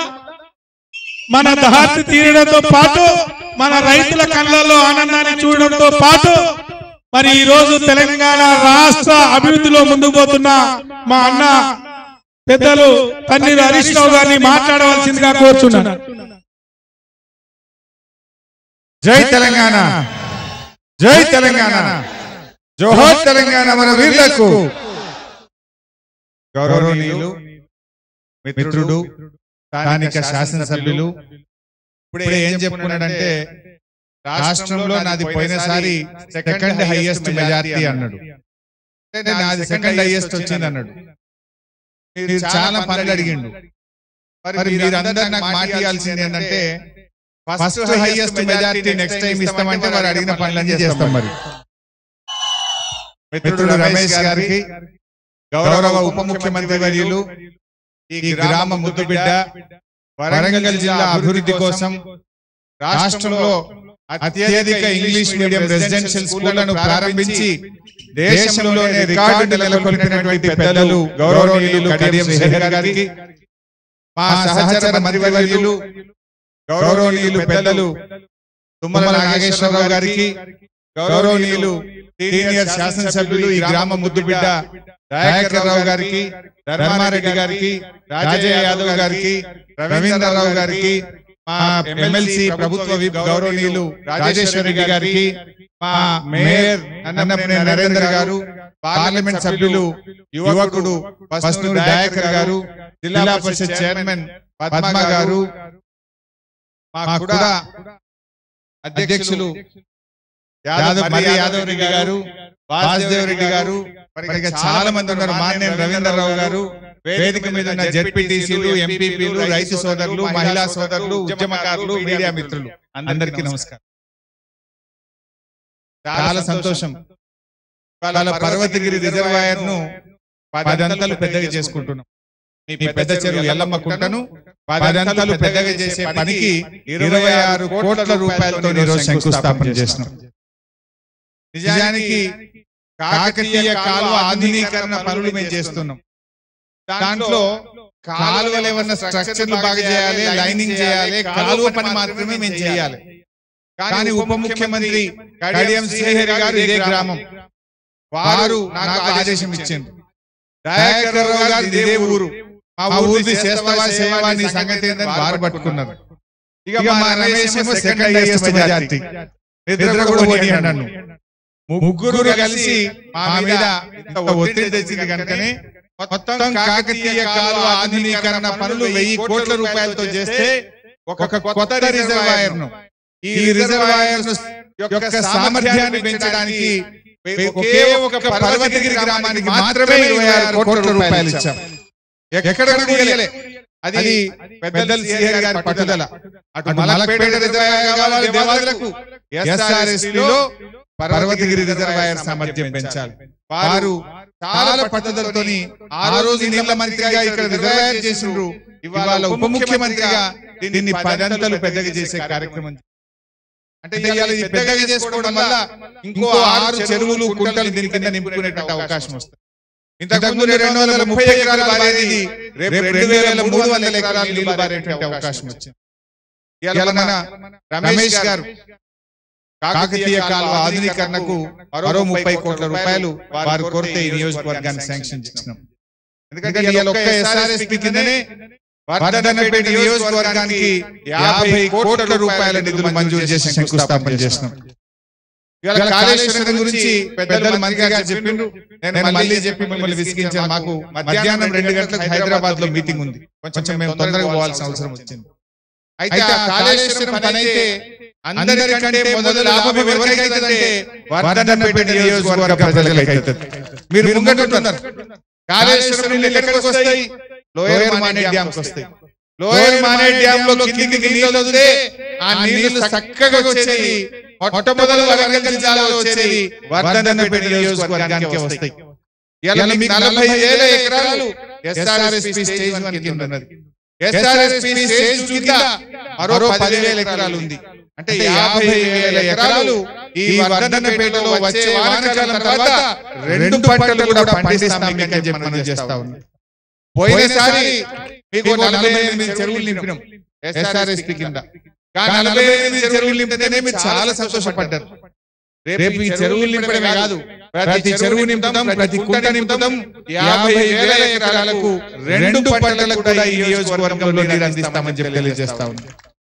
మన దహార్తి తీరడంతో పాటు మన రైతుల కళ్ళల్లో ఆనందాన్ని చూడడంతో పాటు మరి ఈ రోజు తెలంగాణ రాష్ట్ర అభివృద్ధిలో ముందుకు పోతున్న మా అన్న పెద్దలు తన్నీరు హరీష్ రావు గారిని మాట్లాడవలసిందిగా కోరుచున్నాను జై తెలంగాణ జై తెలంగాణ జోహర్ తెలంగాణ మన వీరులకు గౌరవనీయులు మిత్రుడు స్థానిక శాసనసభ్యులు ఇప్పుడే ఏం చెప్పుకున్నాడంటే రాష్ట్రంలో నాది పోయినసారి సెకండ్ హైయెస్ట్ మెజారిటీ అన్నాడు అంటే నాది సెకండ్ హైయెస్ట్ వచ్చింది అన్నాడు మీరు చాలా పనులు అడిగిండు మరి మీరు అందరు నాకు మాట ఇవ్వాల్సింది ఏంటంటే first highest majority next time ఇస్తామంటే వారు అడిగిన పనులన్నీ చేస్తాం మరి మిత్రుడు రమేష్ గారికి గౌరవ ఉప ముఖ్యమంత్రి వర్యులు ఈ గ్రామ ముద్దుబిడ్డ వరంగల్ జిల్లా అభివృద్ధి కోసం రాష్ట్రంలో అత్యధిక ఇంగ్లీష్ మీడియం రెసిడెన్షియల్ స్కూళ్లను ప్రారంభించి దేశంలోనే రికార్డు నెలకొల్పినటువంటి పెద్దలు గౌరవనీయులు కడియం శ్రీహరి గారికి మా సహచర మంత్రివర్యులు గౌరవనీయులు పెద్దలు తుమ్మల నాగేశ్వరరావు గారికి గౌరవనీయులు సీనియర్ శాసనసభ్యులు ఈ గ్రామ ముద్దుబిడ్డ దయాకర్ రావు గారికి ధర్మారెడ్డి గారికి రాజయ్య యాదవ్ గారికి రవీంద్రరావు గారికి మా ఎమ్మెల్సీ ప్రభుత్వ విప్ గౌరవనీయులు రాజేశ్వర రెడ్డి గారికి మా మేయర్ అన్నపనేని నరేంద్ర గారు పార్లమెంట్ సభ్యులు యువకుడు పస్నూరి దయాకర్ గారు జిల్లా పరిషత్ చైర్మన్ పద్మ గారు మా కూడా అధ్యక్షులు యాదవ్ మరి యాదవ్ రెడ్డి గారు వాసుదేవ్ రెడ్డి గారు మరి ఇక చాలా మంది ఉన్నారు మాన్యం రవీంద్రరావు గారు వేదిక మీద ఉన్న జెడ్పీటీసీలు ఎంపీపీలు రైతు సోదరులు మహిళా సోదరులు ఉద్యమకారులు మీడియా మిత్రులు అందరికీ నమస్కారం చాలా సంతోషం వాళ్ళ పర్వతగిరి రిజర్వాయర్ ను పదంతలు పెద్దగా చేసుకుంటున్నాం మీ పెద్ద చెరువు ఎల్లమ్మ కుంటను పదంతలు పెద్దగా చేసే పనికి ఇరవై ఆరు కోట్ల రూపాయలతో ఈరోజు శంకుస్థాపన చేసినాం నిజానికి కాకతీయ కాలువ ఆధునీకరణ పనులు మేము చేస్తున్నాం దాంట్లో కాలువలు ఏమన్నా స్ట్రక్చర్లు బాగా చేయాలి లైనింగ్ చేయాలి కాలువ పని మాత్రమే మేము చేయాలి కానీ ఉప ముఖ్యమంత్రి కడియం శ్రీహరి గారు ఇదే గ్రామం వారు నాకు ఆదేశం ఇచ్చింది దయాకర్ రావు గారు ఇదే ఊరు మా ఊరిది చేస్తావా సేవా నీ సంగతి ఏందని వారు పట్టుకున్నారు ఇక మా రమేష్ ఏమో సెకండ్ హైయెస్ట్ మెజారిటీ నిద్ర కూడా పోనీ అన్నాను ముగ్గురు కలిసి మా మీద ఇంత ఒత్తిడి తెచ్చింది కనుకనే మొత్తం కాకతీయ కాలువ ఆధునీకరణ పనులు వెయ్యి కోట్ల రూపాయలతో చేస్తే ఒక కొత్త రిజర్వాయర్ ను ఈ రిజర్వాయర్ యొక్క సామర్థ్యాన్ని పెంచడానికి ఒకే ఒక పర్వతగిరి గ్రామానికి మాత్రమే ఇరవై ఆరు కోట్ల రూపాయలు ఇచ్చాం ఎక్కడ కూడా ఇయ్యలే. అది పెద్దలు సిఆర్ గారి పట్టుదల అటు మలక్పేట రిజర్వాయర్ కావాలి దేవాదులకు ఎస్ఆర్ఎస్ లో పర్వతగిరి రిజర్వాయర్ సామర్థ్యం పెంచాలి వారు చాలా పట్టుదలతోని ఆ రోజు నీళ్ల మంత్రిగా ఇక్కడ రిజర్వాయర్ చేసిండ్రు ఇవాళ ఉప ముఖ్యమంత్రిగా దీన్ని పదంతలు పెద్దగా చేసే కార్యక్రమం అంటే ఇవాళ ఇది పెద్దగా చేసుకోవడం వల్ల ఇంకో ఆరు చెరువులు కుంటలు దీని కింద నింపుకునేటువంటి అవకాశం వస్తుంది ఇంతకుముందు రెండు వందల ముప్పై ఎకరాలు బారేది రేపు రెండు వేల మూడు వందల ఎకరాలు నీళ్లు బారేటువంటి అవకాశం వచ్చింది ఇవాళ మన రమేష్ గారు కాకతీయ కాలువ ఆధునీకరణకు మరో ముప్పై కోట్ల రూపాయలు వారు కోరితే ఈ నియోజకవర్గానికి శాంక్షన్ చేసినాం ఎందుకంటే ఇవాళ ఒక్క ఎస్ఆర్ఎస్పి కిందనే వర్ధనపేట నియోజకవర్గానికి యాభై కోట్ల రూపాయల నిధులు మంజూరు చేసి శంకుస్థాపన చేసినాం ఇవాళ కాళేశ్వరం గురించి పెద్దలు మంత్రి గారు చెప్పిండ్రు నేను మళ్ళీ చెప్పి మిమ్మల్ని విసిగించాను మాకు మధ్యాహ్నం రెండు గంటలకు హైదరాబాద్ లో మీటింగ్ ఉంది కొంచెం మేము తొందరగా పోవాల్సిన అవసరం వచ్చింది అయితే ఆ కాళేశ్వరం పని అయితే అందరికంటే మొదలు లాభం ఎవరికైతుందంటే వర్ధన్నపేట నియోజకవర్గ ప్రజలకైతుంది మీరు ముంగట్టున్నారు కాళేశ్వరం నీళ్ళు ఎక్కడికి వస్తాయి లోయర్ మానే డ్యామ్స్ వస్తాయి లోయర్ మానే డ్యామ్ లో కిందికి నీళ్ళు వదిలే ఆ నీళ్లు చక్కగా వచ్చేది మొట్టమొదటి వరంగల్ జిల్లాలో వచ్చేది వర్ధన్నపేట నియోజకవర్గానికి వస్తాయి ఇలా మీకు నలభై వేల ఎకరాలు ఎస్ఆర్ఎస్పి స్టేజ్ వన్ కింద ఉన్నది ఎస్ఆర్ఎస్పి స్టేజ్ టూ కింద మరో పదివేల ఎకరాలు ఉంది అంటే యాభై వేల ఎకరాలు ఈ వర్ధన్నపేటలో వచ్చే వానాకాలం తర్వాత రెండు పంటలు కూడా పండిస్తాం మీకు అని చెప్పి మనం చేస్తా ఉన్నాం పోయినసారి మీకు నలభై ఎనిమిది చెరువులు నింపినాం ఎస్ఆర్ఎస్పి కింద కానీ నలభై ఎనిమిది చెరువులు నింపితేనే మీరు చాలా సంతోషపడ్డారు రేపు ఈ చెరువులు నింపడమే కాదు ప్రతి చెరువు నింపుతాం ప్రతి కుంట నింపుతాం యాభై వేల ఎకరాలకు రెండు పంటలకు కూడా ఈ నియోజకవర్గంలో నీరు అందిస్తామని చెప్పి తెలియజేస్తా ఉన్నాం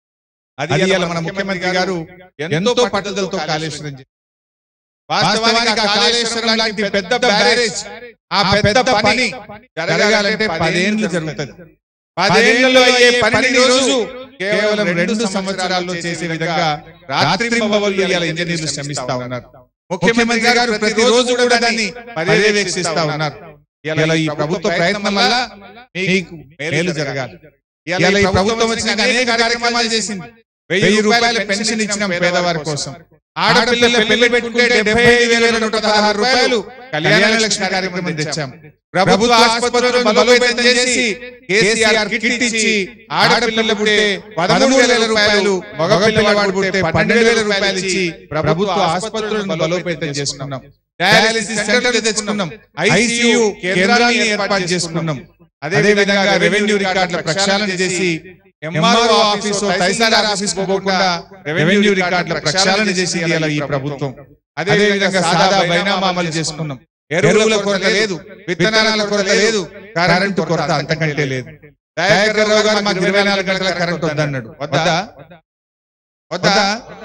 అది ఇవాళ మన ముఖ్యమంత్రి గారు ఎంతో పట్టుదలతో కాళేశ్వరం చేశారు. వాస్తవానికి ఆ కాళేశ్వరం లాంటి పెద్ద బ్యారేజ్ ఆ పెద్ద పని జరగాలంటే పదేళ్ళు జరుగుతుంది పదేళ్లలో అయ్యే పని రోజు కేవలం రెండు సంవత్సరాల్లో చేసే విధంగా రాత్రి ఇవాళ ఇంజనీర్లు శ్రమిస్తా ఉన్నారు ముఖ్యమంత్రి గారు ప్రతిరోజు కూడా దాన్ని పర్యవేక్షిస్తా ఉన్నారు ఇలా ఈ ప్రభుత్వ ప్రయత్నం వల్ల మీకు మేలు జరగాలి ఇలా ఈ ప్రభుత్వం వచ్చిన అనేక కార్యక్రమాలు చేసింది వెయ్యి రూపాయల పెన్షన్ ఇచ్చిన పేదవారి కోసం ఆడపిల్లల పెళ్లి పెట్టుకుంటే డెబ్బై ఐదు వేల నూట పదహారు రూపాయలు కళ్యాణ లక్ష్మి కార్యక్రమం తెచ్చాం ప్రభుత్వ ఆసుపత్రులను బలోపేతం చేసి కేసీఆర్ కిట్ ఇచ్చి ఆడపిల్లలు పుట్టే పదమూడు వేల రూపాయలు మగ పిల్లవాడు పుట్టే పన్నెండు వేల రూపాయలు ఇచ్చి ప్రభుత్వ ఆసుపత్రులను బలోపేతం చేసుకున్నాం డయాలసిస్ సెంటర్లు తెచ్చుకున్నాం ఐసీయూ కేంద్రాన్ని ఏర్పాటు చేసుకున్నాం అదే విధంగా రెవెన్యూ రికార్డుల ప్రక్షాళన చేసి ఎంఆర్ఓ ఆఫీసు తహసీల్దార్ ఆఫీస్ పోకుండా రెవెన్యూ రికార్డుల ప్రక్షాళన చేసి ఇవాళ ఈ ప్రభుత్వం అదే విధంగా సాదా బైనామా అమలు చేసుకున్నాం ఎరువుల కొరత లేదు విత్తనాల కొరత లేదు కరెంటు కొరత అంతకంటే లేదు దయాకర్ రావు గారు మాకు ఇరవై నాలుగు గంటల కరెంట్ వద్దన్నాడు వద్దా వద్దా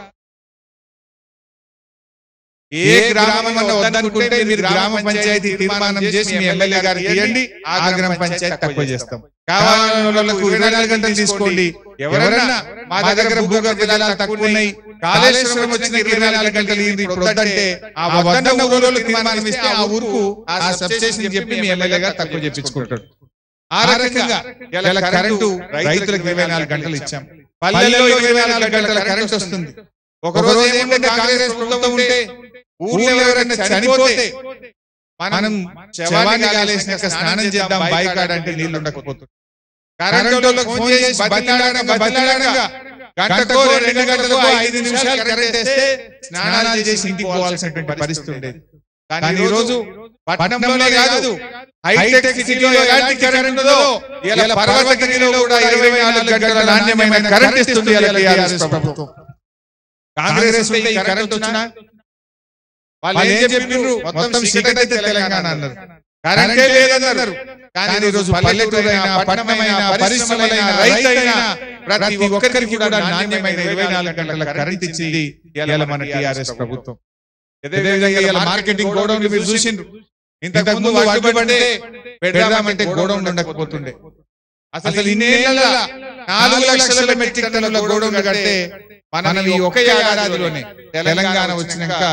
ఏ గ్రామం అన్న వద్దనుకుంటే మీరు గ్రామ పంచాయతీ తీర్మానం చేసి మీ ఎమ్మెల్యే గారికి ఇవ్వండి ఆ గ్రామ పంచాయతీ తక్కువ చేస్తాం కావాలన్న వాళ్ళకు ఇరవై నాలుగు గంటలు తీసుకోండి ఎవరన్నా మా దగ్గర భూగర్భ జలాలు తక్కువ ఉన్నాయి కాళేశ్వరం వచ్చిన ఇరవై నాలుగు గంటలు ఇయ్యండి ఇప్పుడు వద్దంటే ఆ వద్దన్న ఊరోళ్ళు తీర్మానం ఇస్తే ఆ ఊరుకు ఆ సబ్స్టేషన్ చెప్పి మీ ఎమ్మెల్యే గారు తక్కువ చెప్పించుకుంటాడు ఆ రకంగా ఇలా కరెంటు రైతులకు ఇరవై నాలుగు గంటలు ఇచ్చాం పల్లెల్లో ఇరవై నాలుగు గంటల కరెంట్ వస్తుంది ఒక రోజు ఏమంటే కాంగ్రెస్ ప్రభుత్వం ఉంటే ఊర్లో ఎవరైనా చనిపోతే మనం శవాన్ని కాలేసినాక స్నానం చేద్దాం బాయికాడ అంటే నీళ్లు ఉండకపోతుంది కరెంట్ వాళ్ళకి ఫోన్ చేసి బతిలాడనగా బతిలాడనగా గంటకో రెండు గంటలకో ఐదు నిమిషాలు కరెంట్ వేస్తే స్నానాలు చేసి ఇంటికి పోవాల్సినటువంటి పరిస్థితి ఉండేది కానీ ఈ రోజు పట్టణంలోనే కాదు హైటెక్ సిటీలో ఎలాంటి కరెంట్ ఉందో ఇలా పర్వతగిరిలో కూడా ఇరవై నాలుగు గంటల నాణ్యమైన కరెంట్ ఇస్తుంది ఇలా టీఆర్ఎస్ ప్రభుత్వం కాంగ్రెస్ ఉంటే ఈ కరెంట్ వచ్చినా వాళ్ళు ఏం చెప్పిండ్రు మొత్తం చీకటి అయితే తెలంగాణ అన్నారు కరెంటే లేదన్నారు కానీ ఈ రోజు పల్లెటూరైనా పట్టణమైనా పరిశ్రమలైనా రైతైనా ప్రతి ఒక్కరికి కూడా నాణ్యమైన ఇరవై నాలుగు గంటల కరెంట్ ఇచ్చింది ఇవాళ మన టిఆర్ఎస్ ప్రభుత్వం అదే విధంగా ఇలా మార్కెటింగ్ గోడౌన్ మీరు చూసిండ్రు ఇంతకు ముందు అడ్డు పడితే పెడదామంటే గోడౌన్ ఉండకపోతుండే అసలు ఇన్నేళ్ళ నాలుగు లక్షల మెట్రిక్ టన్నుల గోడౌన్ కడితే మనం ఈ ఒక్క ఏడాదిలోనే తెలంగాణ వచ్చినాక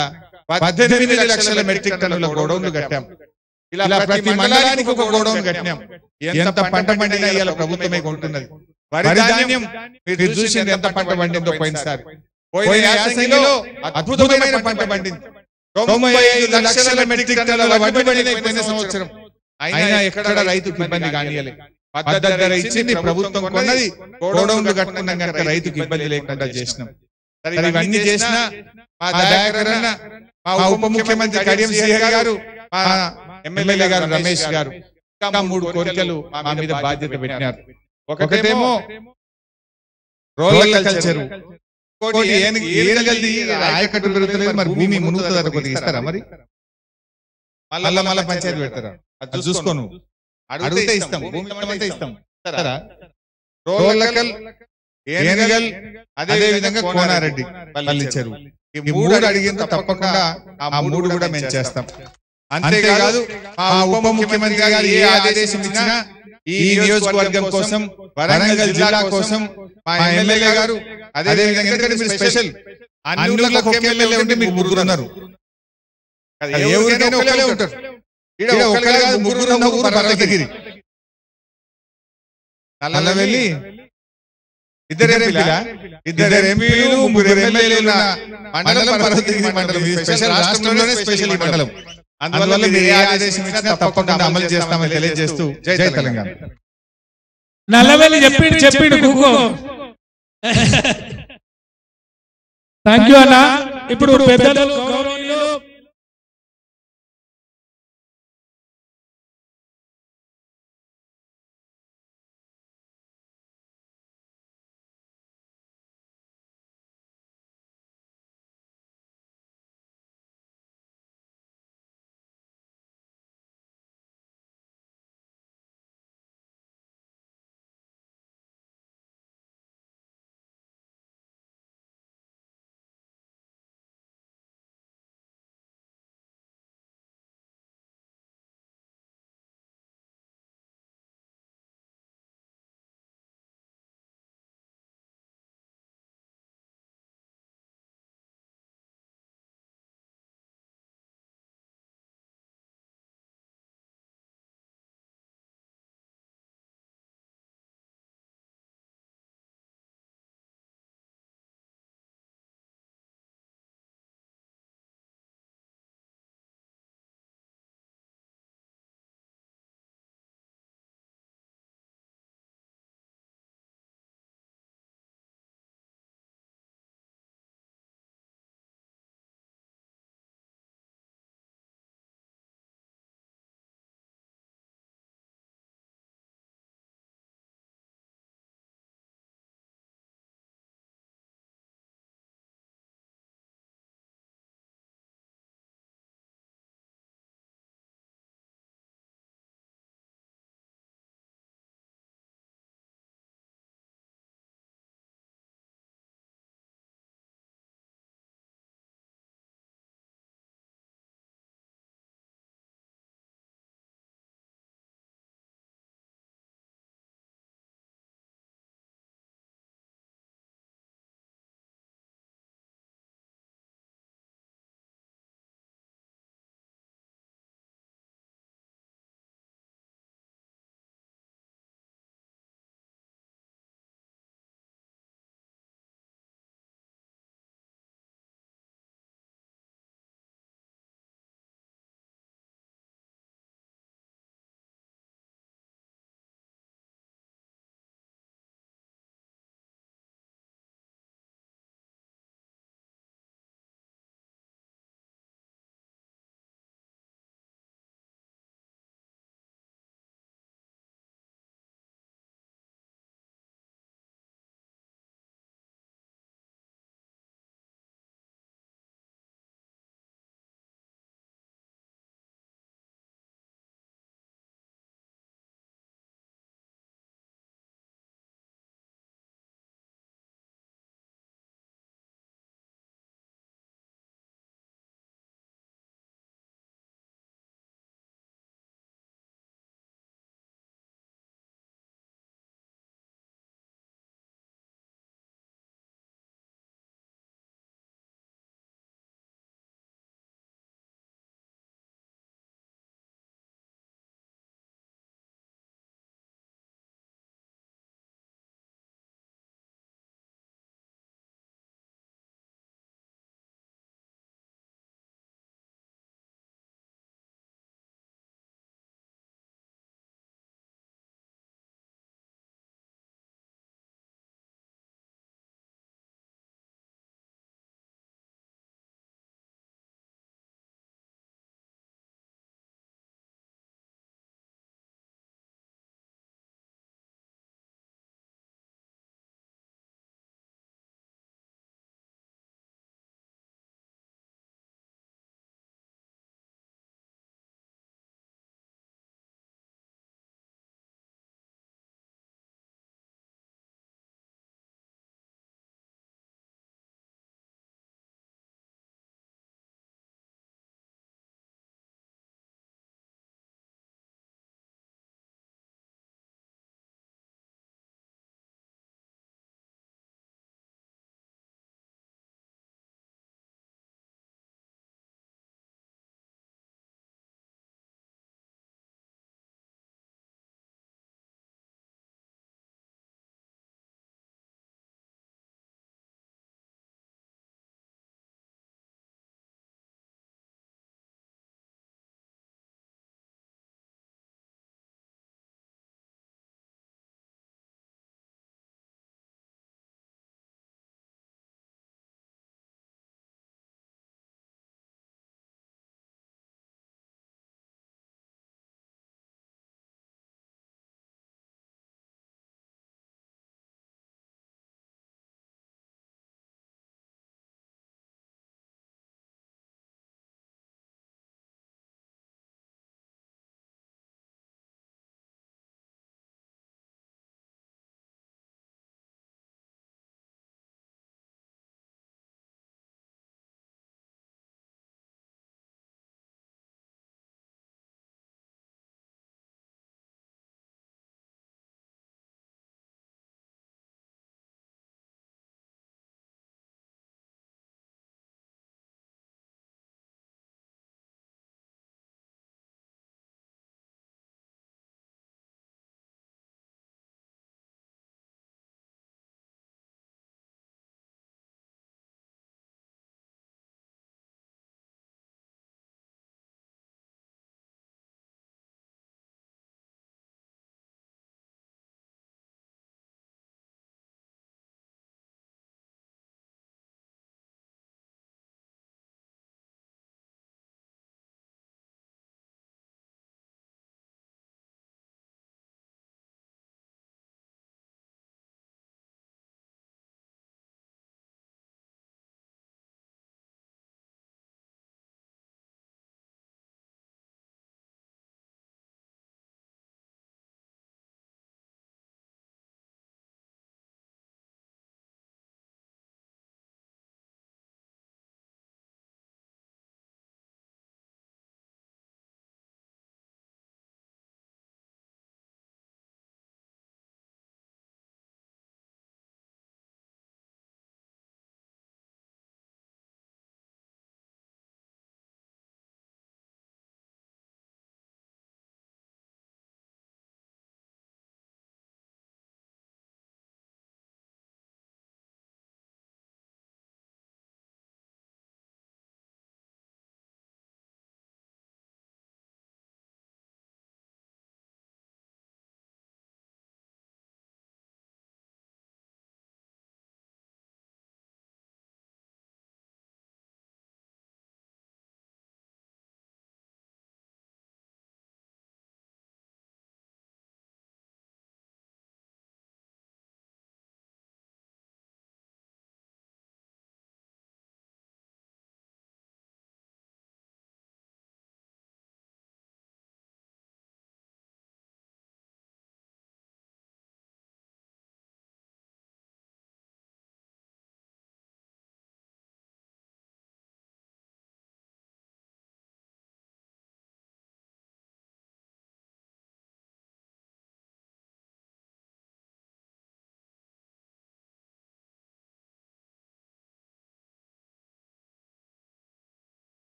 పద్దెనిమిది లక్షల మెట్రిక్ టన్నుల గోడౌన్లు కట్టాం ఇలా ప్రతి మండలానికి ఒక గోడౌన్ కట్టినాం ఎంత పంట పండినా ఇవాళ ప్రభుత్వమే కొంటున్నది వరి ధాన్యం మీరు చూసింది ఎంత పంట పండిందో పోయినసారి పోయిన యాసంగిలో అద్భుతమైన పంట పండింది తొంభై ఐదు లక్షల మెట్రిక్ టన్నుల వడ్డీ పండినాయి పోయిన సంవత్సరం అయినా ఎక్కడ రైతుకు ఇబ్బంది కానియలే పద్ధతి ధర ఇచ్చింది ప్రభుత్వం కొన్నది గోడౌన్లు కట్టుకున్నాం కనుక రైతుకు ఇబ్బంది లేకుండా చేసినాం సరే ఇవన్నీ చేసినా మా దయాకర్ అన్న మా ఉప ముఖ్యమంత్రి కడియం సిహర్ గారు మా ఎమ్మెల్యే గారు రమేష్ గారు ఇంకా మూడు కోరికలు మా మీద బాధ్యత పెట్టినారు ఒకటేమో రోలర్ కల్చర్ ఇంకోటి ఏనుగు- ఏనుగల్ది ఆయకట్టు పెరుగుతలేదు మరి భూమి మునుగుతుందట కొద్దిగా ఇస్తారా మరి మళ్ళా మళ్ళా పంచాయతీ పెడతారా అది చూసుకోను అడిగితే ఇస్తాం భూమి ఇస్తామంటే ఇస్తాం ఇస్తారా రోలకల్ ఏనుగల్ అదే విధంగా కోనారెడ్డి పల్లి చెరువు ఈ మూడు అడిగిన తప్పకుండా ఆ మూడు కూడా మేము చేస్తాం అంతేకాదు మా ఉప ముఖ్యమంత్రి గారు ఏ ఆదేశం ఇచ్చినా ఈ నియోజకవర్గం కోసం వరంగల్ జిల్లా కోసం మా ఎమ్మెల్యే గారు అదే విధంగా ఎందుకంటే మీరు స్పెషల్ అన్ని ఊర్లకు ఒక ఎమ్మెల్యే ఉంటే మీకు ముగ్గురు ఉన్నారు కదా, ఏ ఊరికైనా ఒకరే ఉంటారు ఈడ ఒకరే కాదు ముగ్గురు ఉన్న ఊరు పర్వతగిరి నల్లవెల్లి ఇద్దరు ఎంపీలా ఇద్దరు ఎంపీలు ముగ్గురు ఎమ్మెల్యేలు ఉన్న మండలం పర్వతగిరి మండలం ఇది స్పెషల్ రాష్ట్రంలోనే స్పెషల్ ఈ మండలం అందువల్ల మీరు ఏ ఆదేశం ఇచ్చినా తప్పకుండా అమలు చేస్తామని తెలియజేస్తూ జై తెలంగాణ నల్లవెల్లి చెప్పిండు చెప్పిండు కూకో థ్యాంక్ యూ అన్న ఇప్పుడు పెద్దలు